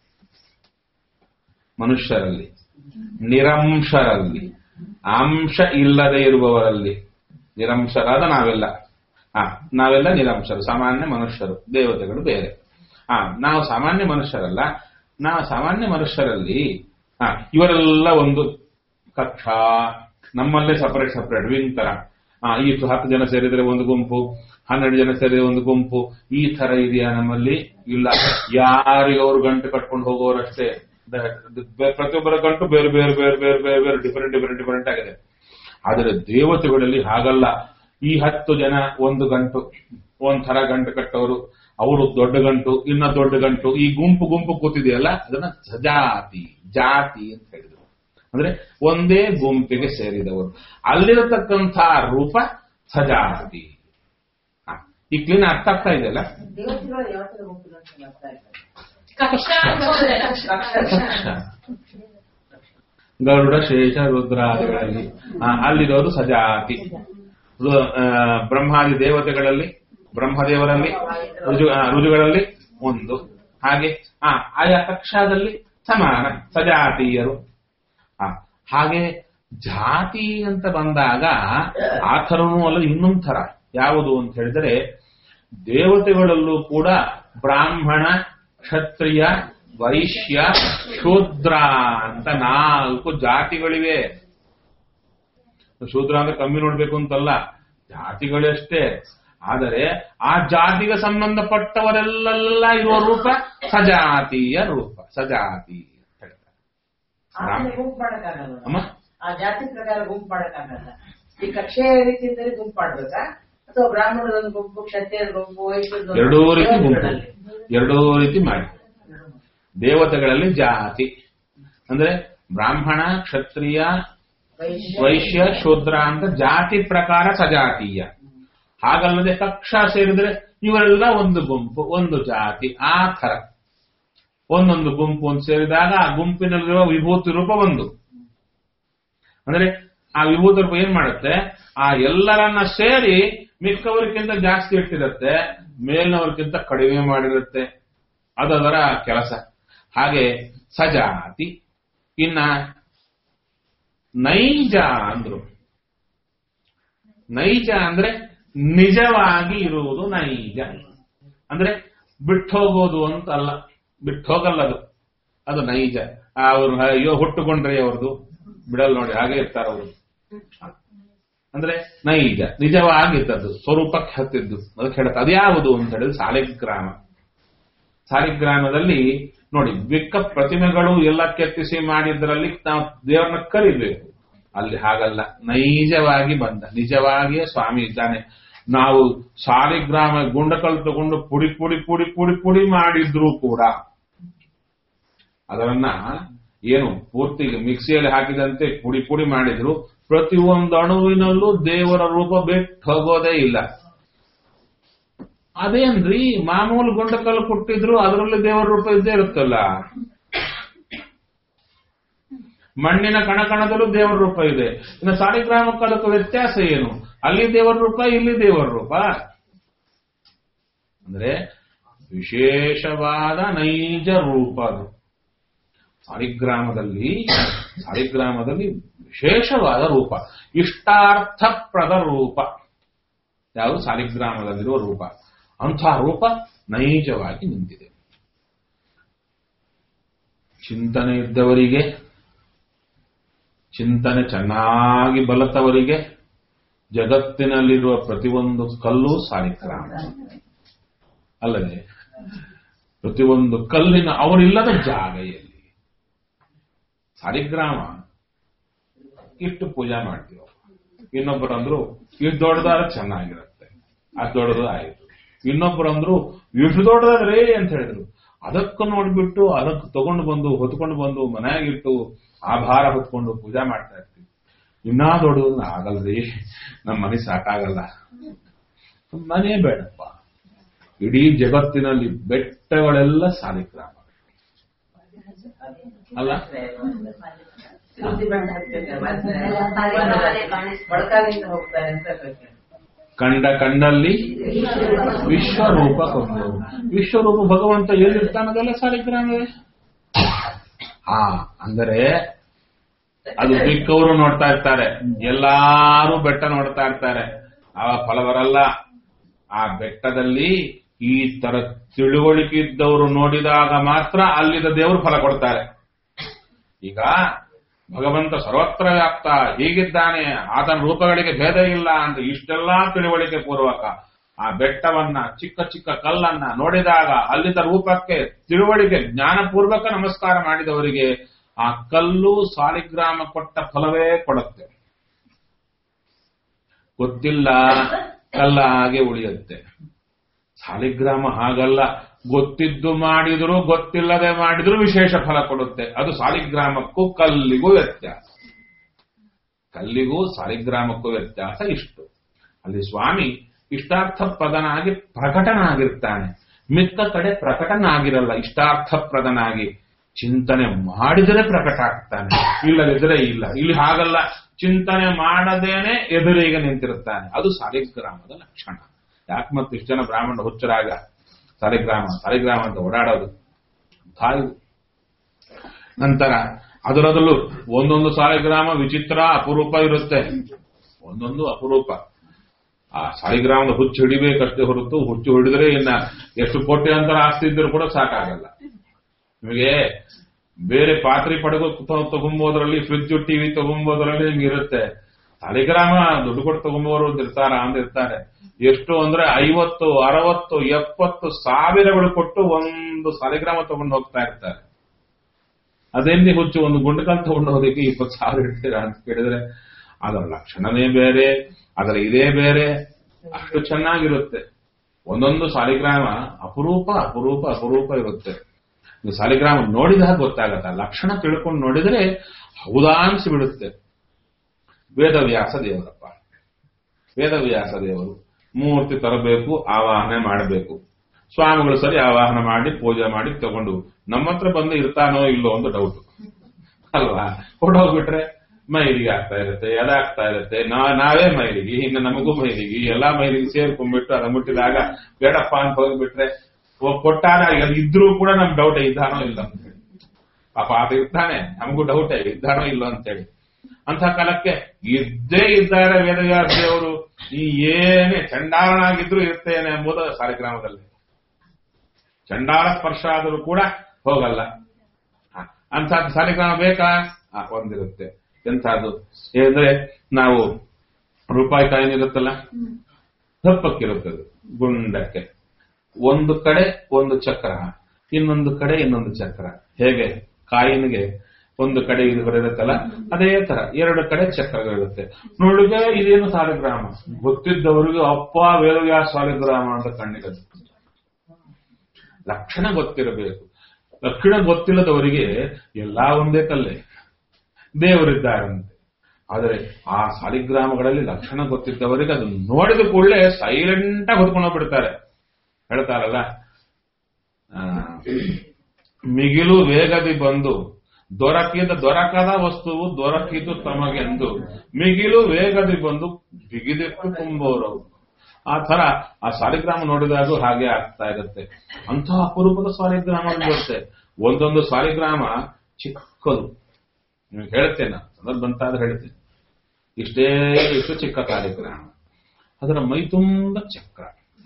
ಮನುಷ್ಯರಲ್ಲಿ ನಿರಂಶರಲ್ಲಿ ಅಂಶ ಇಲ್ಲದೆ ಇರುವವರಲ್ಲಿ ನಿರಂಶರಾದ ನಾವೆಲ್ಲ ಹಾ ನಾವೆಲ್ಲ ನಿರಂಶರು ಸಾಮಾನ್ಯ ಮನುಷ್ಯರು ದೇವತೆಗಳು ಬೇರೆ ಹಾ ನಾವು ಸಾಮಾನ್ಯ ಮನುಷ್ಯರಲ್ಲ ನಾವು ಸಾಮಾನ್ಯ ಮನುಷ್ಯರಲ್ಲಿ ಹಾ ಇವರೆಲ್ಲ ಒಂದು ಕಕ್ಷ ನಮ್ಮಲ್ಲೇ ಸಪರೇಟ್ ಸಪರೇಟ್ ವಿಂಗ್ ತರ ಆ ಈ ಹತ್ತು ಜನ ಸೇರಿದ್ರೆ ಒಂದು ಗುಂಪು ಹನ್ನೆರಡು ಜನ ಸೇರಿದ್ರೆ ಒಂದು ಗುಂಪು ಈ ತರ ಇದೆಯಾ ನಮ್ಮಲ್ಲಿ ಇಲ್ಲ ಯಾರಿಗೆ ಅವ್ರು ಗಂಟು ಕಟ್ಕೊಂಡು ಹೋಗೋರಷ್ಟೇ ದ- ದ- ಪ್ರತಿಯೊಬ್ಬರ ಗಂಟು ಬೇರೆ ಬೇರೆ ಬೇರೆ ಬೇರೆ ಬೇರೆ ಬೇರೆ ಡಿಫರೆಂಟ್ ಡಿಫರೆಂಟ್ ಡಿಫರೆಂಟ್ ಆಗಿದೆ ಆದರೆ ದೇವತೆಗಳಲ್ಲಿ ಹಾಗಲ್ಲ ಈ ಹತ್ತು ಜನ ಒಂದು ಗಂಟು ಒಂಥರ ಗಂಟು ಕಟ್ಟವರು ಅವರು ದೊಡ್ಡ ಗಂಟು ಇನ್ನ ದೊಡ್ಡ ಗಂಟು ಈ ಗುಂಪು ಗುಂಪು ಕೂತಿದೆಯಲ್ಲ ಅದನ್ನ ಸಜಾತಿ ಜಾತಿ ಅಂತ ಹೇಳಿದ್ರು ಅಂದ್ರೆ ಒಂದೇ ಗುಂಪಿಗೆ ಸೇರಿದವರು ಅಲ್ಲಿರತಕ್ಕಂಥ ರೂಪ ಸಜಾತಿ ಹ, ಈ ಕ್ಲೀನ್ ಅರ್ಥ ಆಗ್ತಾ ಇದೆಯಲ್ಲ ದೇವತೆಗಳು ಯಾವ ತರ ಗುಂಪು ಅಂತ ಅರ್ಥ ಆಯ್ತು ಕಕ್ಷ ಅಂತ ಹೋದ್ರೆ ಗರುಡ ಶೇಷ ರುದ್ರಾದಿಗಳಲ್ಲಿ ಆ, ಅಲ್ಲಿರೋದು ಸಜಾತಿ ರು- ಆ, ಬ್ರಹ್ಮಾದಿ ದೇವತೆಗಳಲ್ಲಿ ಬ್ರಹ್ಮದೇವರಲ್ಲಿ ರುಜು ಆ, ರುಜುಗಳಲ್ಲಿ ಒಂದು ಹಾಗೆ ಆ ಆಯಾ ಕಕ್ಷಾದಲ್ಲಿ ಸಮಾನ ಸಜಾತೀಯರು ಆ, ಹಾಗೆ ಜಾತಿ ಅಂತ ಬಂದಾಗ ಆ ಥರನೂ ಅಲ್ಲ ಇನ್ನೊಂದು ಥರ ಯಾವುದು ಅಂತ ಹೇಳಿದರೆ ದೇವತೆಗಳಲ್ಲೂ ಕೂಡ ಬ್ರಾಹ್ಮಣ ಕ್ಷತ್ರಿಯ ವೈಶ್ಯ ಶೂದ್ರ ಅಂತ ನಾಲ್ಕು ಜಾತಿಗಳಿವೆ ಶೂದ್ರ ಅಂದ್ರೆ ಕಮ್ಮಿ ನೋಡ್ಬೇಕು ಅಂತಲ್ಲ ಜಾತಿಗಳಷ್ಟೇ ಆದರೆ ಆ ಜಾತಿಗೆ ಸಂಬಂಧಪಟ್ಟವರೆಲ್ಲ ಇರುವ ರೂಪ ಸಜಾತಿಯ ರೂಪ ಸಜಾತಿ ಅಂತ ಹೇಳ್ತಾರೆ ಆಮೇಲೆ ಗುಂಪು ಮಾಡಕ್ಕಾಗಲ್ಲ ಅಮ್ಮ ಆ ಜಾತಿ ಪ್ರಕಾರ ಗುಂಪು ಮಾಡಕ್ಕಾಗಲ್ಲ ಈ ಕಕ್ಷೆ ರೀತಿಯಿಂದಲೇ ಗುಂಪು ಮಾಡ್ಬೇಕಾ ಅಥವಾ ಬ್ರಾಹ್ಮಣರೊಂದು ಗುಂಪು ಕ್ಷತ್ರಿಯರ ಗುಂಪು ವೈಶ್ಯರದೊಂದು ಎರಡೂ ರೀತಿ ಗುಂಪು ದೇವತೆಗಳಲ್ಲಿ. ಎರಡೂ ರೀತಿ ಮಾಡಿ ದೇವತೆಗಳಲ್ಲಿ ಜಾತಿ ಅಂದ್ರೆ ಬ್ರಾಹ್ಮಣ ಕ್ಷತ್ರಿಯ ವೈಶ್ಯ ವೈಶ್ಯ ಶೂದ್ರ ಅಂತ ಜಾತಿ ಪ್ರಕಾರ ಸಜಾತೀಯ ಹಾಗಲ್ಲದೆ ಕಕ್ಷ ಸೇರಿದ್ರೆ ಇವರೆಲ್ಲ ಒಂದು ಗುಂಪು ಒಂದು ಜಾತಿ ಆ ಥರ ಒಂದೊಂದು ಗುಂಪು ಅಂತ ಸೇರಿದಾಗ ಆ ಗುಂಪಿನಲ್ಲಿರುವ ವಿಭೂತಿ ರೂಪ ಒಂದು ಅಂದ್ರೆ ಆ ವಿಭೂತಿ ರೂಪ ಏನ್ ಮಾಡುತ್ತೆ ಆ ಎಲ್ಲರನ್ನ ಸೇರಿ ಮಿಕ್ಕವರಿಗಿಂತ ಜಾಸ್ತಿ ಇಟ್ಟಿರುತ್ತೆ ಮೇಲಿನವ್ರಿಗಿಂತ ಕಡಿಮೆ ಮಾಡಿರುತ್ತೆ ಅದರ ಕೆಲಸ ಹಾಗೆ ಸಜಾತಿ ಇನ್ನ ನೈಜ ಅಂದ್ರು ನೈಜ ಅಂದ್ರೆ ನಿಜವಾಗಿ ಇರುವುದು ನೈಜ ಅಂದ್ರೆ ಬಿಟ್ಟೋಗೋದು ಅಂತ ಅಲ್ಲ ಬಿಟ್ಟೋಗಲ್ಲ ಅದು ಅದು ನೈಜ ಅವರು ಅಯ್ಯೋ ಹುಟ್ಟುಕೊಂಡ್ರೆ ಅವ್ರದ್ದು ಬಿಡಲ್ ನೋಡಿ ಹಾಗೆ ಇರ್ತಾರ ಅವರು ಅಂದ್ರೆ ನೈಜ ನಿಜವಾಗಿದ್ದದ್ದು ಸ್ವರೂಪಕ್ಕೆ ಹತ್ತಿದ್ದು ಅದಕ್ಕೆ ಹೇಳುತ್ತೆ ಅದ್ಯಾವುದು ಅಂತ ಹೇಳಿದ್ರೆ ಸಾಲಿಗ್ರಾಮ ಸಾಲಿಗ್ರಾಮದಲ್ಲಿ ನೋಡಿ ಬಿಕ್ಕ ಪ್ರತಿಮೆಗಳು ಎಲ್ಲ ಕೆತ್ತಿಸಿ ಮಾಡಿದ್ರಲ್ಲಿ ನಾವು ದೇವರನ್ನ ಕರಿಬೇಕು ಅಲ್ಲಿ ಹಾಗಲ್ಲ ನೈಜವಾಗಿ ಬಂದ ನಿಜವಾಗಿಯೇ ಸ್ವಾಮಿ ಇದ್ದಾನೆ ನಾವು ಸಾಲಿಗ್ರಾಮ ಗುಂಡಕಲ್ ತಗೊಂಡು ಪುಡಿ ಪುಡಿ ಪುಡಿ ಪುಡಿ ಪುಡಿ ಮಾಡಿದ್ರು ಕೂಡ ಅದರನ್ನ ಏನು ಪೂರ್ತಿ ಮಿಕ್ಸಿಯಲ್ಲಿ ಹಾಕಿದಂತೆ ಪುಡಿ ಪುಡಿ ಮಾಡಿದ್ರು ಪ್ರತಿಯೊಂದು ಅಣುವಿನಲ್ಲೂ ದೇವರ ರೂಪ ಬಿಟ್ಟು ಹೋಗೋದೇ ಇಲ್ಲ ಅದೇನ್ರಿ ಮಾಮೂಲು ಗುಂಡಕಲ್ಲು ಕೊಟ್ಟಿದ್ರು ಅದರಲ್ಲಿ ದೇವರ ರೂಪ ಇದ್ದೇ ಇರುತ್ತಲ್ಲ ಮಣ್ಣಿನ ಕಣಕಣದಲ್ಲೂ ದೇವರ ರೂಪ ಇದೆ ಇನ್ನು ಸಾಲಿಗ್ರಾಮಕ್ಕೆ ಅದಕ್ಕೆ ವ್ಯತ್ಯಾಸ ಏನು ಅಲ್ಲಿ ದೇವರ ರೂಪ ಇಲ್ಲಿ ದೇವರ ರೂಪ ಅಂದ್ರೆ ವಿಶೇಷವಾದ ನೈಜ ರೂಪ ಅದು ಸಾಲಿಗ್ರಾಮದಲ್ಲಿ ಸಾಲಿಗ್ರಾಮದಲ್ಲಿ ವಿಶೇಷವಾದ ರೂಪ ಇಷ್ಟಾರ್ಥಪ್ರದ ರೂಪ ಯಾವುದು ಸಾಲಿಗ್ರಾಮದಲ್ಲಿರುವ ರೂಪ ಅಂಥ ರೂಪ ನೈಜವಾಗಿ ನಿಂತಿದೆ ಚಿಂತನೆ ಇದ್ದವರಿಗೆ ಚಿಂತನೆ ಚೆನ್ನಾಗಿ ಬಲತವರಿಗೆ ಜಗತ್ತಿನಲ್ಲಿರುವ ಪ್ರತಿಯೊಂದು ಕಲ್ಲು ಸಾಲಿಗ್ರಾಮ ಅಲ್ಲದೆ ಪ್ರತಿಯೊಂದು ಕಲ್ಲಿನ ಅವರಿಲ್ಲದ ಜಾಗ ಎಲ್ಲಿ ಸಾಲಿಗ್ರಾಮ ಇಟ್ಟು ಪೂಜೆ ಮಾಡ್ತೀವಿ ಇನ್ನೊಬ್ಬರು ಅಂದ್ರು ಇದು ದೊಡ್ಡದಾದ್ರೆ ಚೆನ್ನಾಗಿರುತ್ತೆ ಅದು ದೊಡ್ಡದು ಆಯ್ತು ಇನ್ನೊಬ್ರು ಅಂದ್ರು ಇಷ್ಟು ದೊಡ್ಡದಾದ್ರೆ ಅಂತ ಹೇಳಿದ್ರು ಅದಕ್ಕೂ ನೋಡ್ಬಿಟ್ಟು ಅದಕ್ಕೆ ತಗೊಂಡು ಬಂದು ಹೊತ್ಕೊಂಡು ಬಂದು ಮನೆಯಾಗಿಟ್ಟು ಆಭಾರ ಹೊತ್ಕೊಂಡು ಪೂಜೆ ಮಾಡ್ತಾ ಇರ್ತೀವಿ ಇನ್ನೂ ದೊಡ್ಡದು ಆಗಲ್ರಿ ನಮ್ಮ ಮನೆ ಸಾಕಾಗಲ್ಲ ಮನೆ ಬೇಡಪ್ಪ ಇಡೀ ಜಗತ್ತಿನಲ್ಲಿ ಬೆಟ್ಟಗಳೆಲ್ಲ ಸಾಲಿಗ್ರಾಮ ಅಲ್ಲ ಸುದ್ದಿ ಬಣ್ಣ ಮೊಳಕಾಲಿಂದ ಹೋಗ್ತಾರೆ ಅಂತ ಗೊತ್ತಿಲ್ಲ. ಕಂಡ ಕಂಡಲ್ಲಿ ವಿಶ್ವರೂಪ ಕೊಂದು ವಿಶ್ವರೂಪ ಭಗವಂತ ಎಲ್ಲಿರ್ತಾನದಲ್ಲ ಸಾಲಿಗ್ರಾಮವೇ ಹಾ ಅಂದರೆ ಅದು ಮಿಕ್ಕವರು ನೋಡ್ತಾ ಇರ್ತಾರೆ ಎಲ್ಲಾರು ಬೆಟ್ಟ ನೋಡ್ತಾ ಇರ್ತಾರೆ ಆ ಫಲ ಬರಲ್ಲ ಆ ಬೆಟ್ಟದಲ್ಲಿ ಈ ತರ ತಿಳುವಳಿಕೆ ಇದ್ದವರು ನೋಡಿದಾಗ ಮಾತ್ರ ಅಲ್ಲಿದ ದೇವರು ಫಲ ಕೊಡ್ತಾರೆ ಈಗ ಭಗವಂತ ಸರ್ವತ್ರ ವ್ಯಾಪ್ತ ಹೀಗಿದ್ದಾನೆ ಆತನ ರೂಪಗಳಿಗೆ ಭೇದ ಇಲ್ಲ ಅಂತ ಇಷ್ಟೆಲ್ಲಾ ತಿಳುವಳಿಕೆ ಪೂರ್ವಕ ಆ ಬೆಟ್ಟವನ್ನ ಚಿಕ್ಕ ಚಿಕ್ಕ ಕಲ್ಲನ್ನ ನೋಡಿದಾಗ ಅಲ್ಲಿದ್ದ ರೂಪಕ್ಕೆ ತಿಳುವಳಿಕೆ ಜ್ಞಾನಪೂರ್ವಕ ನಮಸ್ಕಾರ ಮಾಡಿದವರಿಗೆ ಆ ಕಲ್ಲು ಸಾಲಿಗ್ರಾಮ ಕೊಟ್ಟ ಫಲವೇ ಕೊಡುತ್ತೆ ಗೊತ್ತಿಲ್ಲ ಕಲ್ಲಾಗೆ ಉಳಿಯುತ್ತೆ ಸಾಲಿಗ್ರಾಮ ಹಾಗಲ್ಲ ಗೊತ್ತಿದ್ದು ಮಾಡಿದ್ರು ಗೊತ್ತಿಲ್ಲದೆ ಮಾಡಿದ್ರು ವಿಶೇಷ ಫಲ ಕೊಡುತ್ತೆ ಅದು ಸಾಲಿಗ್ರಾಮಕ್ಕೂ ಕಲ್ಲಿಗೂ ವ್ಯತ್ಯಾಸ ಕಲ್ಲಿಗೂ ಸಾಲಿಗ್ರಾಮಕ್ಕೂ ವ್ಯತ್ಯಾಸ ಇಷ್ಟು ಅಲ್ಲಿ ಸ್ವಾಮಿ ಇಷ್ಟಾರ್ಥಪ್ರದನಾಗಿ ಪ್ರಕಟನಾಗಿರ್ತಾನೆ ಮಿಕ್ಕ ಕಡೆ ಪ್ರಕಟನಾಗಿರಲ್ಲ ಇಷ್ಟಾರ್ಥಪ್ರದನಾಗಿ ಚಿಂತನೆ ಮಾಡಿದರೆ ಪ್ರಕಟ ಆಗ್ತಾನೆ ಇಲ್ಲದಿದ್ರೆ ಇಲ್ಲ ಇಲ್ಲಿ ಹಾಗಲ್ಲ ಚಿಂತನೆ ಮಾಡದೇನೆ ಎದುರಿಗೆ ನಿಂತಿರುತ್ತಾನೆ ಅದು ಸಾಲಿಗ್ರಾಮದ ಲಕ್ಷಣ ಯಾಕೆ ಮತ್ತು ಇಷ್ಟು ಜನ ಬ್ರಾಹ್ಮಣ ಹುಚ್ಚರಾಗ ಸಾಲಿಗ್ರಾಮ ಸಾಲಿಗ್ರಾಮ ಅಂತ ಓಡಾಡೋದು ತಾಯಿ ನಂತರ ಅದರದಲ್ಲೂ ಒಂದೊಂದು ಸಾಲಿಗ್ರಾಮ ವಿಚಿತ್ರ ಅಪರೂಪ ಇರುತ್ತೆ ಒಂದೊಂದು ಅಪರೂಪ ಆ ಸಾಲಿಗ್ರಾಮದ ಹುಚ್ಚು ಹಿಡಿಬೇಕಷ್ಟೇ ಹೊರತು ಹುಚ್ಚು ಹಿಡಿದ್ರೆ ಇನ್ನ ಎಷ್ಟು ಕೋಟ್ಯಾಂತರ ಆಸ್ತಿ ಇದ್ರೂ ಕೂಡ ಸಾಕಾಗಲ್ಲ ನಿಮಗೆ ಬೇರೆ ಪಾತ್ರೆ ಪಡಗು ತಗೊಂಬೋದ್ರಲ್ಲಿ ಫ್ರಿಜ್ ಟಿವಿ ತಗೊಂಬೋದ್ರಲ್ಲಿ ಹಿಂಗೆ ಇರುತ್ತೆ ಸಾಲಿಗ್ರಾಮ ದುಡ್ಡು ಕೊಟ್ಟು ತಗೊಂಬೋರು ಅಂತ ಇರ್ತಾರ ಅಂತ ಇರ್ತಾರೆ ಎಷ್ಟು ಅಂದ್ರೆ ಐವತ್ತು ಅರವತ್ತು ಎಪ್ಪತ್ತು ಸಾವಿರಗಳು ಕೊಟ್ಟು ಒಂದು ಸಾಲಿಗ್ರಾಮ ತಗೊಂಡು ಹೋಗ್ತಾ ಇರ್ತಾರೆ ಅದೇನ್ನಿ ಹುಚ್ಚು ಒಂದು ಗುಂಡಕಲ್ ತಗೊಂಡು ಹೋದಕ್ಕೆ ಇಪ್ಪತ್ತು ಸಾವಿರ ಇಡ್ತೀರಾ ಅಂತ ಕೇಳಿದ್ರೆ ಅದರ ಲಕ್ಷಣನೇ ಬೇರೆ ಅದರ ಇದೇ ಬೇರೆ ಅಷ್ಟು ಚೆನ್ನಾಗಿರುತ್ತೆ ಒಂದೊಂದು ಸಾಲಿಗ್ರಾಮ ಅಪರೂಪ ಅಪರೂಪ ಅಪರೂಪ ಇರುತ್ತೆ ನೀವು ಸಾಲಿಗ್ರಾಮ ನೋಡಿದಾಗ ಗೊತ್ತಾಗತ್ತ ಲಕ್ಷಣ ತಿಳ್ಕೊಂಡು ನೋಡಿದ್ರೆ ಹೌದಾ ಅನ್ಸಿಬಿಡುತ್ತೆ ವೇದವ್ಯಾಸ ದೇವರಪ್ಪ ವೇದವ್ಯಾಸ ದೇವರು ಮೂರ್ತಿ ತರಬೇಕು ಆವಾಹನೆ ಮಾಡಬೇಕು ಸ್ವಾಮಿಗಳು ಸರಿ ಆವಾಹನ ಮಾಡಿ ಪೂಜೆ ಮಾಡಿ ತಗೊಂಡು ನಮ್ಮ ಹತ್ರ ಬಂದು ಇರ್ತಾನೋ ಇಲ್ಲೋ ಅಂತ ಡೌಟ್ ಅಲ್ವಾ ಹೊರಟೋಗ್ಬಿಟ್ರೆ ಮೈಲಿಗೆ ಆಗ್ತಾ ಇರುತ್ತೆ ಎದಾಗ್ತಾ ಇರುತ್ತೆ ನಾ ನಾವೇ ಮೈಲಿಗೆ ಇನ್ನು ನಮಗೂ ಮೈಲಿಗೆ ಎಲ್ಲಾ ಮೈಲಿಗೆ ಸೇರ್ಕೊಂಡ್ಬಿಟ್ಟು ಅದ ಮುಟ್ಟಿದಾಗ ಬೇಡಪ್ಪ ಅಂತ ಹೋಗ್ಬಿಟ್ರೆ ಹೋಗ್ ಕೊಟ್ಟಾಗ ಅದು ಇದ್ರೂ ಕೂಡ ನಮ್ ಡೌಟ್ ಇದ್ದಾನೋ ಇಲ್ಲ ಅಂತ ಹೇಳಿ ಪಾಪ ಆತ ಇರ್ತಾನೆ ನಮಗೂ ಡೌಟ್ ಇದ್ದಾನೋ ಇಲ್ಲೋ ಅಂತೇಳಿ ಅಂತ ಕಾಲಕ್ಕೆ ಇದ್ದೇ ಇದ್ದಾರೆ ವೇದವ್ಯಾಸ ದೇವರು ಈ ಏನೇ ಚಂಡಾಲನಾಗಿದ್ರು ಇರ್ತೇನೆ ಎಂಬುದು ಸಾಲಿಗ್ರಾಮದಲ್ಲಿ ಚಂಡಾಲ ಸ್ಪರ್ಶ ಆದರೂ ಕೂಡ ಹೋಗಲ್ಲ ಹ, ಅಂಥದ್ದು ಸಾಲಿಗ್ರಾಮ ಬೇಕಾ ಹ, ಒಂದಿರುತ್ತೆ ಎಂಥದ್ದು ಏನಂದ್ರೆ ನಾವು ರೂಪಾಯಿ ಕಾಯಿನ್ ಇರುತ್ತಲ್ಲ ದಪ್ಪಕ್ಕಿರುತ್ತದೆ ಗುಂಡಕ್ಕೆ ಒಂದು ಕಡೆ ಒಂದು ಚಕ್ರ ಇನ್ನೊಂದು ಕಡೆ ಇನ್ನೊಂದು ಚಕ್ರ ಹೇಗೆ ಕಾಯಿನ್ಗೆ ಒಂದು ಕಡೆ ಇದು ಇರುತ್ತಲ್ಲ ಅದೇ ತರ ಎರಡು ಕಡೆ ಚಕ್ರಗಳಿರುತ್ತೆ ನೋಡಿದ್ರೆ ಇದೇನು ಸಾಲಿಗ್ರಾಮ ಗೊತ್ತಿದ್ದವರಿಗೂ ಅಪ್ಪ ವೇದವ್ಯಾಸ ಸಾಲಿಗ್ರಾಮ ಅಂತ ಕಣ್ಣಿಗೆ ಲಕ್ಷಣ ಗೊತ್ತಿರಬೇಕು ಲಕ್ಷಣ ಗೊತ್ತಿಲ್ಲದವರಿಗೆ ಎಲ್ಲಾ ಒಂದೇ ಕಲ್ಲೇ ದೇವರಿದ್ದಾರಂತೆ ಆದರೆ ಆ ಸಾಲಿಗ್ರಾಮಗಳಲ್ಲಿ ಲಕ್ಷಣ ಗೊತ್ತಿದ್ದವರಿಗೆ ಅದು ನೋಡಿದ ಕೂಡಲೇ ಸೈಲೆಂಟ್ ಆಗಿ ಹೊತ್ಕೊಂಡು ಬಿಡ್ತಾರೆ ಹೇಳ್ತಾರಲ್ಲ ಆ, ಮಿಗಿಲು ವೇಗದಿ ಬಂದು ದೊರಕಿದ ದೊರಕದ ವಸ್ತುವು ದೊರಕಿತು ತಮಗೆಂದು ಮಿಗಿಲು ವೇಗದಿ ಬಂದು ಬಿಗಿದಿಟ್ಟು ತುಂಬುವವರು ಆ ತರ ಆ ಸಾಲಿಗ್ರಾಮ ನೋಡಿದಾಗೂ ಹಾಗೆ ಆಗ್ತಾ ಇರುತ್ತೆ ಅಂತಹ ಅಪರೂಪದ ಸಾಲಿಗ್ರಾಮ ಇರುತ್ತೆ ಒಂದೊಂದು ಸಾಲಿಗ್ರಾಮ ಚಿಕ್ಕದು ನಿಮ್ಗೆ ಹೇಳ್ತೇನೆ ನಾನು. ಸಂದರ್ಭ ಬಂತಾದ್ರೆ ಹೇಳ್ತೇನೆ ಇಷ್ಟೇ ಇಷ್ಟು ಚಿಕ್ಕ ಕಾರ್ಯಕ್ರಮ ಅದರ ಮೈ ತುಂಬ ಚಕ್ರ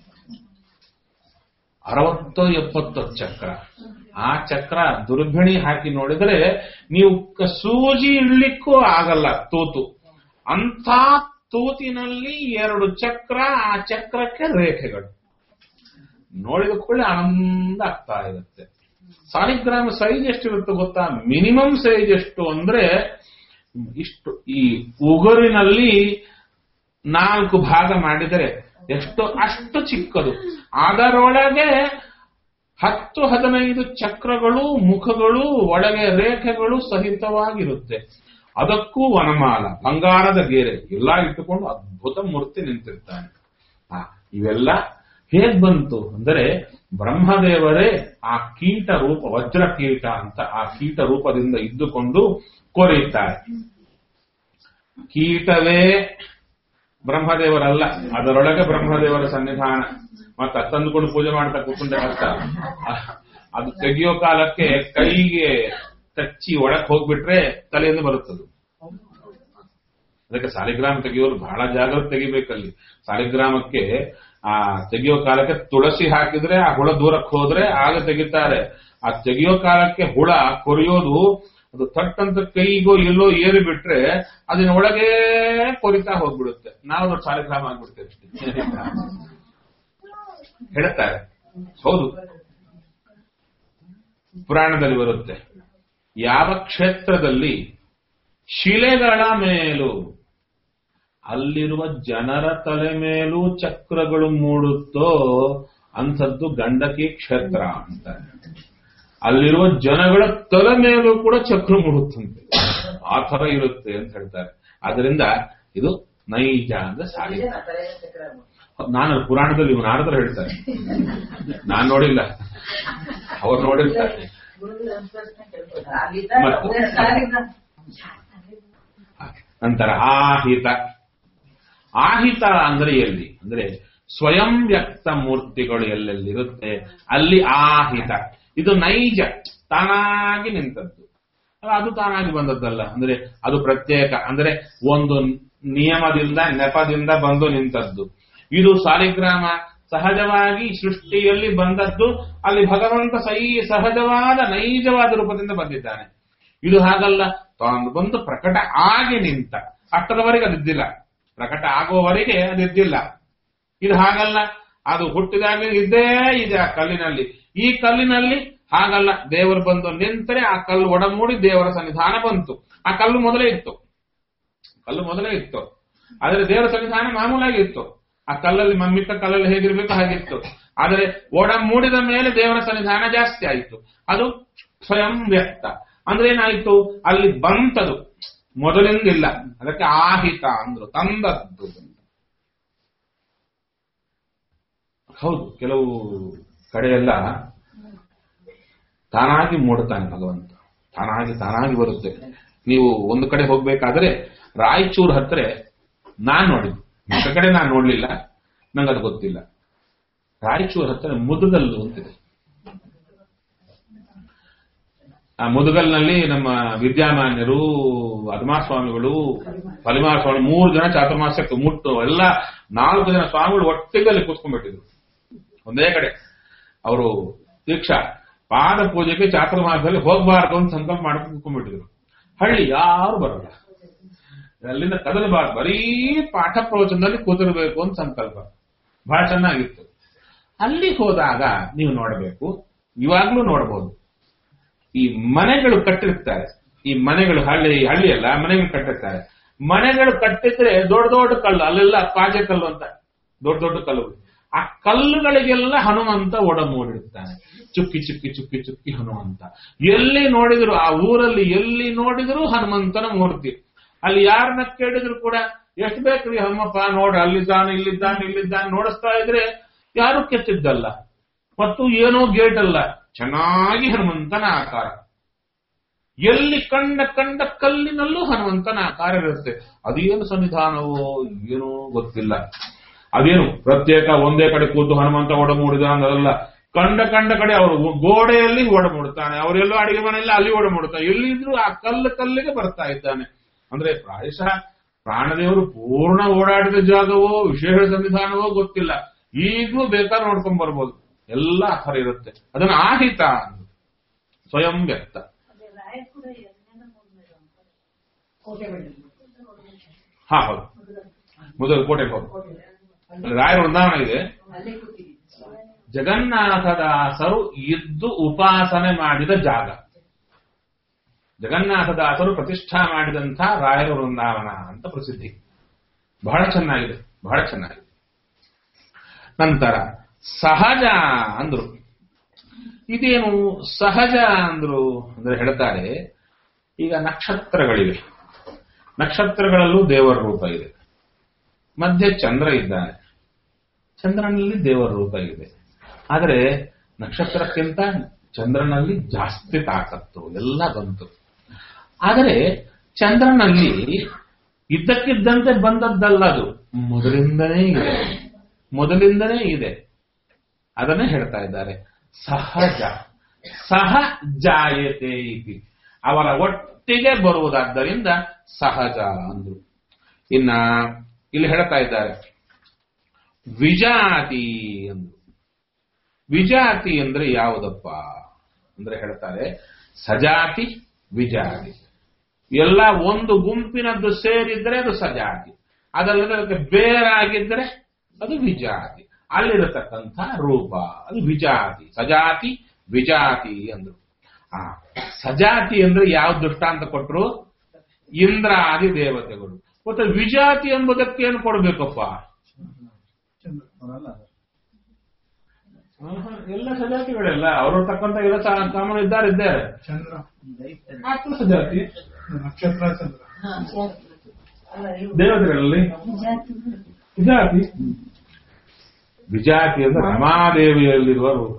ಅರವತ್ತು ಎಪ್ಪತ್ತು ಚಕ್ರ ಆ ಚಕ್ರ ದುರ್ಬಿಣಿ ಹಾಕಿ ನೋಡಿದರೆ ನೀವು ಕ- ಸೂಜಿ ಇಡ್ಲಿಕ್ಕೂ ಆಗಲ್ಲ ತೂತು ಅಂತ ತೂತಿನಲ್ಲಿ ಎರಡು ಚಕ್ರ ಆ ಚಕ್ರಕ್ಕೆ ರೇಖೆಗಳು ನೋಡಿದ ಕೂಡಲೇ ಆನಂದ ಆಗ್ತಾ ಇರುತ್ತೆ ಸಾಲಿಗ್ರಾಮ ಸೈಜ್ ಎಷ್ಟಿರುತ್ತೆ ಗೊತ್ತಾ ಮಿನಿಮಮ್ ಸೈಜ್ ಎಷ್ಟು ಅಂದ್ರೆ ಇಷ್ಟು ಈ ಉಗುರಿನಲ್ಲಿ ನಾಲ್ಕು ಭಾಗ ಮಾಡಿದರೆ ಎಷ್ಟು ಅಷ್ಟು ಚಿಕ್ಕದು ಅದರೊಳಗೆ ಹತ್ತು ಹದಿನೈದು ಚಕ್ರಗಳು ಮುಖಗಳು ಒಳಗೆ ರೇಖೆಗಳು ಸಹಿತವಾಗಿರುತ್ತೆ ಅದಕ್ಕೂ ವನಮಾಲ ಬಂಗಾರದ ಗೇರೆ ಎಲ್ಲ ಇಟ್ಟುಕೊಂಡು ಅದ್ಭುತ ಮೂರ್ತಿ ನಿಂತಿರ್ತಾನೆ ಆ, ಇವೆಲ್ಲ ಹೇಗ್ ಬಂತು ಅಂದರೆ ಬ್ರಹ್ಮದೇವರೇ ಆ ಕೀಟ ರೂಪ ವಜ್ರ ಕೀಟ ಅಂತ ಆ ಕೀಟ ರೂಪದಿಂದ ಇದ್ದುಕೊಂಡು ಕೊರೆಯುತ್ತಾರೆ ಕೀಟವೇ ಬ್ರಹ್ಮದೇವರಲ್ಲ ಅದರೊಳಗೆ ಬ್ರಹ್ಮದೇವರ ಸನ್ನಿಧಾನ ಮತ್ತೆ ತಂದುಕೊಂಡು ಪೂಜೆ ಮಾಡ್ತಾ ಕೂತ್ಕೊಂಡೆ ಕಷ್ಟ ಅಹ್, ಅದು ತೆಗೆಯೋ ಕಾಲಕ್ಕೆ ಕೈಗೆ ಕಚ್ಚಿ ಒಳಕ್ ಹೋಗ್ಬಿಟ್ರೆ ತಲೆಯಿಂದ ಬರುತ್ತದು ಅದಕ್ಕೆ ಸಾಲಿಗ್ರಾಮ ತೆಗೆಯೋರು ಬಹಳ ಜಾಗ್ರತೆ ತೆಗಿಬೇಕಲ್ಲಿ ಸಾಲಿಗ್ರಾಮಕ್ಕೆ ಆ ತೆಗೆಯೋ ಕಾಲಕ್ಕೆ ತುಳಸಿ ಹಾಕಿದ್ರೆ ಆ ಹುಳ ದೂರಕ್ಕೆ ಹೋದ್ರೆ ಆಗ ತೆಗಿತಾರೆ ಆ ತೆಗೆಯೋ ಕಾಲಕ್ಕೆ ಹುಳ ಕೊರಿಯೋದು ಅದು ಥಟ್ ಅಂತ ಕೈಗೋ ಎಲ್ಲೋ ಏರಿ ಬಿಟ್ರೆ ಅದನ್ನ ಒಳಗೆ ಕೊರಿತಾ ಹೋಗ್ಬಿಡುತ್ತೆ ನಾವು ದೊಡ್ಡ ಸಾಲಿಗ್ರಾಮ ಆಗ್ಬಿಡ್ತೇವೆ ಅಷ್ಟೇ. ಹೇಳ್ತಾರೆ ಹೌದು ಪುರಾಣದಲ್ಲಿ ಬರುತ್ತೆ ಯಾವ ಕ್ಷೇತ್ರದಲ್ಲಿ ಶಿಲೆಗಳ ಮೇಲೂ ಅಲ್ಲಿರುವ ಜನರ ತಲೆ ಮೇಲೂ ಚಕ್ರಗಳು ಮೂಡುತ್ತೋ ಅಂಥದ್ದು ಗಂಡಕಿ ಕ್ಷೇತ್ರ ಅಂತ ಅಲ್ಲಿರುವ ಜನಗಳ ತಲೆ ಮೇಲೂ ಕೂಡ ಚಕ್ರ ಮೂಡುತ್ತಂತೆ ಆ ತರ ಇರುತ್ತೆ ಅಂತ ಹೇಳ್ತಾರೆ ಆದ್ರಿಂದ ಇದು ನೈಜ ಅಂದ್ರೆ ಸಾಲಿಗ ನಿಜನಾ ತಲೆಯ ಚಕ್ರ ನಾನು ಪುರಾಣದಲ್ಲಿ ಇವನು ನಾರದರು ಹೇಳ್ತಾರೆ ನಾನ್ ನೋಡಿಲ್ಲ ಅವ್ರು ನೋಡಿರ್ತಾರೆ ಗುರುಗಳ ಅನುಸರಿಸ್ತಾ ಕೇಳ್ಬೋದು. ಅಲ್ಲಿದ್ದ ಮತ್ತೆ? ಒಂದೇ ಸಾಲಿಗ್ರಾಮ. ನಂತರ ಆಹಿತ ಆಹಿತ ಅಂದ್ರೆ ಎಲ್ಲಿ ಅಂದ್ರೆ ಸ್ವಯಂ ವ್ಯಕ್ತ ಮೂರ್ತಿಗಳು ಎಲ್ಲೆಲ್ಲಿರುತ್ತೆ ಅಲ್ಲಿ ಆಹಿತ ಇದು ನೈಜ ತಾನಾಗಿ ನಿಂತದ್ದು ಅದು ತಾನಾಗಿ ಬಂದದ್ದಲ್ಲ ಅಂದ್ರೆ ಅದು ಪ್ರತ್ಯೇಕ ಅಂದ್ರೆ ಒಂದು ನಿಯಮದಿಂದ ನೆಪದಿಂದ ಬಂದು ನಿಂತದ್ದು ಇದು ಸಾಲಿಗ್ರಾಮ ಸಹಜವಾಗಿ ಸೃಷ್ಟಿಯಲ್ಲಿ ಬಂದದ್ದು ಅಲ್ಲಿ ಭಗವಂತ ಸೈ ಸಹಜವಾದ ನೈಜವಾದ ರೂಪದಿಂದ ಬಂದಿದ್ದಾನೆ ಇದು ಹಾಗಲ್ಲ ತಾನು ಬಂದು ಪ್ರಕಟ ಆಗಿ ನಿಂತ ಅಷ್ಟರವರೆಗೆ ಅದಿದ್ದಿಲ್ಲ ಪ್ರಕಟ ಆಗುವವರೆಗೆ ಅದಿದ್ದಿಲ್ಲ ಇದು ಹಾಗಲ್ಲ ಅದು ಹುಟ್ಟಿದಾಗ ಇದ್ದೇ ಇದೆ ಆ ಕಲ್ಲಿನಲ್ಲಿ ಈ ಕಲ್ಲಿನಲ್ಲಿ ಹಾಗಲ್ಲ ದೇವರು ಬಂದು ನಿಂತರೆ ಆ ಕಲ್ಲು ಒಡಮೂಡಿ ದೇವರ ಸನ್ನಿಧಾನ ಬಂತು ಆ ಕಲ್ಲು ಮೊದಲೇ ಇತ್ತು ಕಲ್ಲು ಮೊದಲೇ ಇತ್ತು ಆದರೆ ದೇವರ ಸನ್ನಿಧಾನ ಮಾಮೂಲಾಗಿ ಇತ್ತು ಆ ಕಲ್ಲಲ್ಲಿ ಮಮ್ಮಿಕ್ಕ ಕಲ್ಲಲ್ಲಿ ಹೇಗಿರ್ಬೇಕು ಹಾಗಿತ್ತು ಆದರೆ ಒಡ ಮೂಡಿದ ಮೇಲೆ ದೇವರ ಸನ್ನಿಧಾನ ಜಾಸ್ತಿ ಆಯಿತು ಅದು ಸ್ವಯಂ ವ್ಯಕ್ತ ಅಂದ್ರೆ ಏನಾಯ್ತು ಅಲ್ಲಿ ಬಂತದು ಮೊದಲಿಂದಿಲ್ಲ ಅದಕ್ಕೆ ಆಹಿತ ಅಂದ್ರು ತಂದದ್ದು ಹೌದು ಕೆಲವು ಕಡೆಯೆಲ್ಲ ತಾನಾಗಿ ಮೂಡುತ್ತಾನೆ ಭಗವಂತ ತಾನಾಗಿ ತಾನಾಗಿ ಬರುತ್ತೆ ನೀವು ಒಂದು ಕಡೆ ಹೋಗ್ಬೇಕಾದ್ರೆ ರಾಯಚೂರ್ ಹತ್ರ ನಾನ್ ನೋಡಿದ್ದು ಮತ್ತ ಕಡೆ ನಾನು ನೋಡ್ಲಿಲ್ಲ ನಂಗದು ಗೊತ್ತಿಲ್ಲ ರಾಯಚೂರ್ ಹತ್ರ ಮುದುಗಲ್ಲು ಅಂತಿದೆ ಆ ಮುದುಗಲ್ನಲ್ಲಿ ನಮ್ಮ ವಿದ್ಯಾಮಾನ್ಯರು ಸ್ವಾಮಿಗಳು ಫಲಿಮಾರ ಸ್ವಾಮಿ ಮೂರು ಜನ ಚಾತುರ್ಮಾಸಕ್ಕೆ ಮುಟ್ಟು ಎಲ್ಲ ನಾಲ್ಕು ಜನ ಸ್ವಾಮಿಗಳು ಒಟ್ಟಿಗೆ ಅಲ್ಲಿ ಕೂತ್ಕೊಂಡ್ಬಿಟ್ಟಿದ್ರು ಒಂದೇ ಕಡೆ ಅವರು ದೀಕ್ಷಾ ಪಾದ ಪೂಜೆಗೆ ಚಾತುರ್ಮಾಸದಲ್ಲಿ ಹೋಗಬಾರ್ದು ಅಂತ ಸಂಕಲ್ಪ ಮಾಡ್ಕೊಂಡು ಕೂತ್ಕೊಂಡ್ಬಿಟ್ಟಿದ್ರು ಹಳ್ಳಿ ಯಾರು ಬರಲ್ಲ ಅಲ್ಲಿಂದ ಕದಲಬಾರ್ದು ಬರೀ ಪಾಠ ಪ್ರವಚನದಲ್ಲಿ ಕೂತಿರ್ಬೇಕು ಅಂತ ಸಂಕಲ್ಪ ಬಹಳ ಚೆನ್ನಾಗಿತ್ತು ಅಲ್ಲಿ ಹೋದಾಗ ನೀವು ನೋಡಬೇಕು ಇವಾಗ್ಲೂ ನೋಡಬಹುದು ಈ ಮನೆಗಳು ಕಟ್ಟಿರ್ತಾರೆ ಈ ಮನೆಗಳು ಹಳ್ಳಿ ಹಳ್ಳಿ ಅಲ್ಲ ಮನೆಗಳು ಕಟ್ಟಿರ್ತಾರೆ ಮನೆಗಳು ಕಟ್ಟಿದ್ರೆ ದೊಡ್ಡ ದೊಡ್ಡ ಕಲ್ಲು ಅಲ್ಲೆಲ್ಲ ಪಾಜೆ ಕಲ್ಲು ಅಂತ ದೊಡ್ಡ ದೊಡ್ಡ ಕಲ್ಲುಗಳು ಆ ಕಲ್ಲುಗಳಿಗೆಲ್ಲ ಹನುಮಂತ ಒಡಮೂಡಿರ್ತಾನೆ ಚುಕ್ಕಿ ಚುಕ್ಕಿ ಚುಕ್ಕಿ ಚುಕ್ಕಿ ಹನುಮಂತ ಎಲ್ಲಿ ನೋಡಿದ್ರು ಆ ಊರಲ್ಲಿ ಎಲ್ಲಿ ನೋಡಿದ್ರು ಹನುಮಂತನ ಮೂರ್ತಿ ಅಲ್ಲಿ ಯಾರನ್ನ ಕೇಳಿದ್ರು ಕೂಡ ಎಷ್ಟು ಬೇಕ್ರಿ ಹನುಮಪ್ಪ ನೋಡ್ರಿ ಅಲ್ಲಿದ್ದಾನೆ ಇಲ್ಲಿದ್ದಾನೆ ಇಲ್ಲಿದ್ದಾನೆ ನೋಡಿಸ್ತಾ ಇದ್ರೆ ಯಾರು ಕೆತ್ತಿದ್ದಲ್ಲ ಮತ್ತು ಏನೋ ಗೇಟ್ ಅಲ್ಲ ಚೆನ್ನಾಗಿ ಹನುಮಂತನ ಆಕಾರ ಎಲ್ಲಿ ಕಂಡ ಕಂಡ ಕಲ್ಲಿನಲ್ಲೂ ಹನುಮಂತನ ಆಕಾರ ಇರುತ್ತೆ ಅದೇನು ಸನ್ನಿಧಾನವೋ ಏನೋ ಗೊತ್ತಿಲ್ಲ ಅದೇನು ಪ್ರತ್ಯೇಕ ಒಂದೇ ಕಡೆ ಕೂತು ಹನುಮಂತ ಒಡಮೂಡಿದ ಅನ್ನೋದಲ್ಲ ಕಂಡ ಕಂಡ ಕಡೆ ಅವರು ಗೋಡೆಯಲ್ಲಿ ಓಡಮುಡ್ತಾನೆ ಅವರೆಲ್ಲೋ ಅಡಿಗೆ ಮನೆಯಲ್ಲಿ ಅಲ್ಲಿ ಓಡಮುಡ್ತಾನೆ ಎಲ್ಲಿದ್ರು ಆ ಕಲ್ಲು ಕಲ್ಲಿಗೆ ಬರ್ತಾ ಇದ್ದಾನೆ ಅಂದ್ರೆ ಪ್ರಾಯಶಃ ಪ್ರಾಣದೇವರು ಪೂರ್ಣ ಓಡಾಡಿದ ಜಾಗವೋ ವಿಶೇಷ ಸನ್ನಿಧಾನವೋ ಗೊತ್ತಿಲ್ಲ ಈಗಲೂ ಬೇಕಾದ್ರೆ ನೋಡ್ಕೊಂಡ್ ಬರ್ಬೋದು ಎಲ್ಲ ಆ ಥರ ಇರುತ್ತೆ ಅದನ್ನ ಆಹಿತ ಅಂದ್ರು. ಸ್ವಯಂ ವ್ಯಕ್ತ ಕೋಟೆ ಬಳಿ ಹಾ ಹೌದು ಮೊದಲು ಕೋಟೆಗೆ ಹೋಗಿ ಅಲ್ಲಿ ರಾಯರ ವೃಂದಾವನ ಇದೆ ಅಲ್ಲೇ ಕೂತಿದ್ವಿ ಜಗನ್ನಾಥದಾಸರು ಇದ್ದು ಉಪಾಸನೆ ಮಾಡಿದ ಜಾಗ ಜಗನ್ನಾಥದಾಸರು ಪ್ರತಿಷ್ಠಾ ಮಾಡಿದಂಥ ರಾಯರ ವೃಂದಾವನ ಅಂತ ಪ್ರಸಿದ್ಧಿ ಬಹಳ ಚೆನ್ನಾಗಿದೆ ಬಹಳ ಚೆನ್ನಾಗಿದೆ ನಂತರ ಸಹಜ ಅಂದ್ರು ಇದೇನು ಸಹಜ ಅಂದ್ರು ಅಂದ್ರೆ ಹೇಳ್ತಾರೆ ಈಗ ನಕ್ಷತ್ರಗಳಿವೆ ನಕ್ಷತ್ರಗಳಲ್ಲೂ ದೇವರ ರೂಪ ಇದೆ ಮಧ್ಯೆ ಚಂದ್ರ ಇದ್ದಾನೆ ಚಂದ್ರನಲ್ಲಿ ದೇವರ ರೂಪ ಇದೆ ಆದರೆ ನಕ್ಷತ್ರಕ್ಕಿಂತ ಚಂದ್ರನಲ್ಲಿ ಜಾಸ್ತಿ ತಾಕತ್ತು ಎಲ್ಲ ಬಂತು ಆದರೆ ಚಂದ್ರನಲ್ಲಿ ಇದ್ದಕ್ಕಿದ್ದಂತೆ ಬಂದದ್ದಲ್ಲ ಅದು ಮೊದಲಿಂದನೇ ಇದೆ ಮೊದಲಿಂದನೇ ಇದೆ ಅದನ್ನೇ ಹೇಳ್ತಾ ಇದ್ದಾರೆ ಸಹಜ ಸಹ ಜಾಯತೆ ಇತಿ ಅವರ ಒಟ್ಟಿಗೆ ಬರುವುದಾದ್ದರಿಂದ ಸಹಜ ಅಂದ್ರು ಇನ್ನ ಇಲ್ಲಿ ಹೇಳ್ತಾ ಇದ್ದಾರೆ ವಿಜಾತಿ ಅಂದ್ರು ವಿಜಾತಿ ಅಂದ್ರೆ ಯಾವುದಪ್ಪ ಅಂದ್ರೆ ಹೇಳ್ತಾರೆ ಸಜಾತಿ ವಿಜಾತಿ ಎಲ್ಲ ಒಂದು ಗುಂಪಿನದ್ದು ಸೇರಿದ್ರೆ ಅದು ಸಜಾತಿ ಅದಲ್ಲದೆ ಅದಕ್ಕೆ ಬೇರಾಗಿದ್ರೆ ಅದು ವಿಜಾತಿ ಅಲ್ಲಿರತಕ್ಕಂಥ ರೂಪ ಅದು ವಿಜಾತಿ ಸಜಾತಿ ವಿಜಾತಿ ಅಂದ್ರು ಆ ಸಜಾತಿ ಅಂದ್ರೆ ಯಾವ ದೃಷ್ಟಾಂತ ಕೊಟ್ರು ಇಂದ್ರ ಆದಿ ದೇವತೆಗಳು ಮತ್ತೆ ವಿಜಾತಿ ಎಂಬುದಕ್ಕೆ ಏನು ಕೊಡ್ಬೇಕಪ್ಪ ಚಂದ್ರ ಬರಲ್ಲ ಅದು. ಆಹಾ, ಎಲ್ಲ ಸಜಾತಿಗಳೆಲ್ಲ ಅವರು ತಕ್ಕಂತ ಎಲ್ಲ ಸಾ- ಸಾಮಾನ್ಯ ಇದ್ದಾರೆ ಇದ್ದಾರೆ ಚಂದ್ರ ದೈತ್ಯ ಆತ್ಮ ಸಜಾತಿ ನಕ್ಷತ್ರ ಚಂದ್ರ ಅಲ್ಲ ಇವ್ರು ದೇವತೆಗಳಲ್ಲಿ ವಿಜಾತಿ ವಿಜಾತಿ ಅಂದ್ರೆ ರಮಾದೇವಿಯಲ್ಲಿರುವ ರೂಪ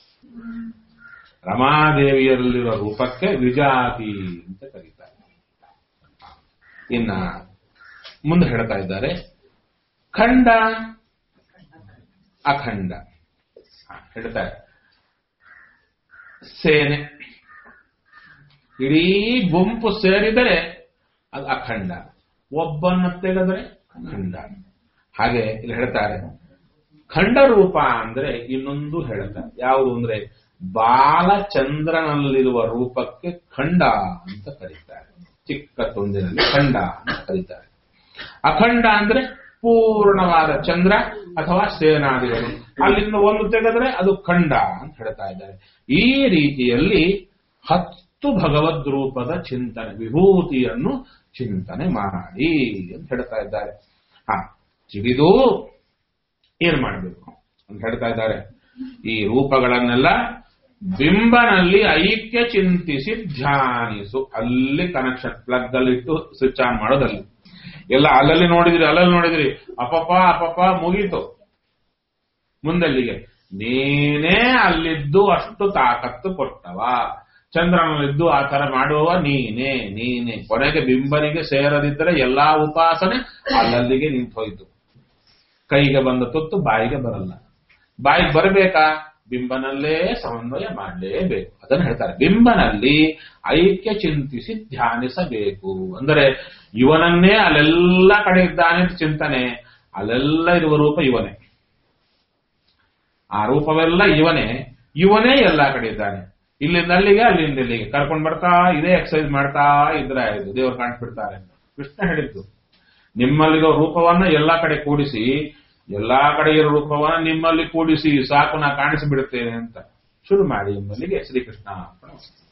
ರಮಾದೇವಿಯಲ್ಲಿರುವ ರೂಪಕ್ಕೆ ವಿಜಾತಿ ಅಂತ ಕರೀತಾರೆ ಇನ್ನ ಮುಂದೆ ಹೇಳ್ತಾ ಇದ್ದಾರೆ ಖಂಡ ಅಖಂಡ ಹ, ಹೇಳ್ತಾರೆ ಸೇನೆ ಇಡೀ ಗುಂಪು ಸೇರಿದರೆ ಅದು ಅಖಂಡ ಒಬ್ಬನ್ನು ತೆಗೆದರೆ ಖಂಡ ಹಾಗೆ ಇಲ್ಲಿ ಹೇಳ್ತಾರೆ ಖಂಡ ರೂಪ ಅಂದ್ರೆ ಇನ್ನೊಂದು ಹೇಳ್ತಾರೆ ಯಾವುದು ಅಂದ್ರೆ ಬಾಲಚಂದ್ರನಲ್ಲಿರುವ ರೂಪಕ್ಕೆ ಖಂಡ ಅಂತ ಕರೀತಾರೆ ಚಿಕ್ಕ ತುಂಡಿನಲ್ಲಿ ಖಂಡ ಅಂತ ಕರೀತಾರೆ ಅಖಂಡ ಅಂದ್ರೆ ಪೂರ್ಣವಾದ ಚಂದ್ರ ಅಥವಾ ಸೇನಾದಿಗಳು ಅಲ್ಲಿಂದ ಒಂದು ತೆಗೆದ್ರೆ ಅದು ಖಂಡ ಅಂತ ಹೇಳ್ತಾ ಇದ್ದಾರೆ ಈ ರೀತಿಯಲ್ಲಿ ಹತ್ತು ಭಗವದ್ ರೂಪದ ಚಿಂತನೆ ವಿಭೂತಿಯನ್ನು ಚಿಂತನೆ ಮಾಡಿ ಅಂತ ಹೇಳ್ತಾ ಇದ್ದಾರೆ ಹಾ ತಿಳಿದು ಏನ್ ಮಾಡಬೇಕು ಅಂತ ಹೇಳ್ತಾ ಇದ್ದಾರೆ ಈ ರೂಪಗಳನ್ನೆಲ್ಲ ಬಿಂಬನಲ್ಲಿ ಐಕ್ಯ ಚಿಂತಿಸಿ ಧ್ಯಾನಿಸು ಅಲ್ಲಿ ಕನೆಕ್ಷನ್ ಪ್ಲಗ್ ಅಲ್ಲಿ ಇಟ್ಟು ಸ್ವಿಚ್ ಆನ್ ಮಾಡೋದಲ್ಲಿ ಎಲ್ಲ ಅಲ್ಲಲ್ಲಿ ನೋಡಿದ್ರಿ ಅಲ್ಲಲ್ಲಿ ನೋಡಿದ್ರಿ ಅಪಪ ಅಪಪ ಮುಗೀತು ಮುಂದಲ್ಲಿಗೆ ನೀನೇ ಅಲ್ಲಿದ್ದು ಅಷ್ಟು ತಾಕತ್ತು ಕೊಟ್ಟವ ಚಂದ್ರನಲ್ಲಿದ್ದು ಆ ತರ ಮಾಡುವವ ನೀನೇ ನೀನೇ ಕೊನೆಗೆ ಬಿಂಬನಿಗೆ ಸೇರದಿದ್ದರೆ ಎಲ್ಲಾ ಉಪಾಸನೆ ಅಲ್ಲಲ್ಲಿಗೆ ನಿಂತು ಹೋಯ್ತು ಕೈಗೆ ಬಂದ ತುತ್ತು ಬಾಯಿಗೆ ಬರಲ್ಲ ಬಾಯಿಗೆ ಬರಬೇಕಾ ಬಿಂಬನಲ್ಲೇ ಸಮನ್ವಯ ಮಾಡಲೇಬೇಕು ಅದನ್ನು ಹೇಳ್ತಾರೆ ಬಿಂಬನಲ್ಲಿ ಐಕ್ಯ ಚಿಂತಿಸಿ ಧ್ಯಾನಿಸಬೇಕು ಅಂದರೆ ಇವನನ್ನೇ ಅಲ್ಲೆಲ್ಲ ಕಡೆ ಇದ್ದಾನೆ ಅಂತ ಚಿಂತನೆ ಅಲ್ಲೆಲ್ಲ ಇರುವ ರೂಪ ಇವನೇ ಆ ರೂಪವೆಲ್ಲ ಇವನೇ ಇವನೇ ಎಲ್ಲ ಕಡೆ ಇದ್ದಾನೆ ಇಲ್ಲಿಂದ ಅಲ್ಲಿಗೆ ಅಲ್ಲಿಂದ ಇಲ್ಲಿಗೆ ಕರ್ಕೊಂಡು ಬರ್ತಾ ಇದೇ ಎಕ್ಸರ್ಸೈಸ್ ಮಾಡ್ತಾ ಇದ್ರೆ ಆಯ್ತು ದೇವರು ಕಾಣಿಸ್ಬಿಡ್ತಾರೆ ಕೃಷ್ಣ ಹೇಳಿದ್ದು ನಿಮ್ಮಲ್ಲಿರೋ ರೂಪವನ್ನ ಎಲ್ಲಾ ಕಡೆ ಕೂಡಿಸಿ ಎಲ್ಲಾ ಕಡೆ ಇರೋ ರೂಪವನ್ನ ನಿಮ್ಮಲ್ಲಿ ಕೂಡಿಸಿ ಸಾಕು ನಾ ಕಾಣಿಸಿಬಿಡುತ್ತೇನೆ ಅಂತ ಶುರು ಮಾಡಿ ನಿಮ್ಮಲ್ಲಿಗೆ ಶ್ರೀಕೃಷ್ಣ ಅರ್ಪಣೆ.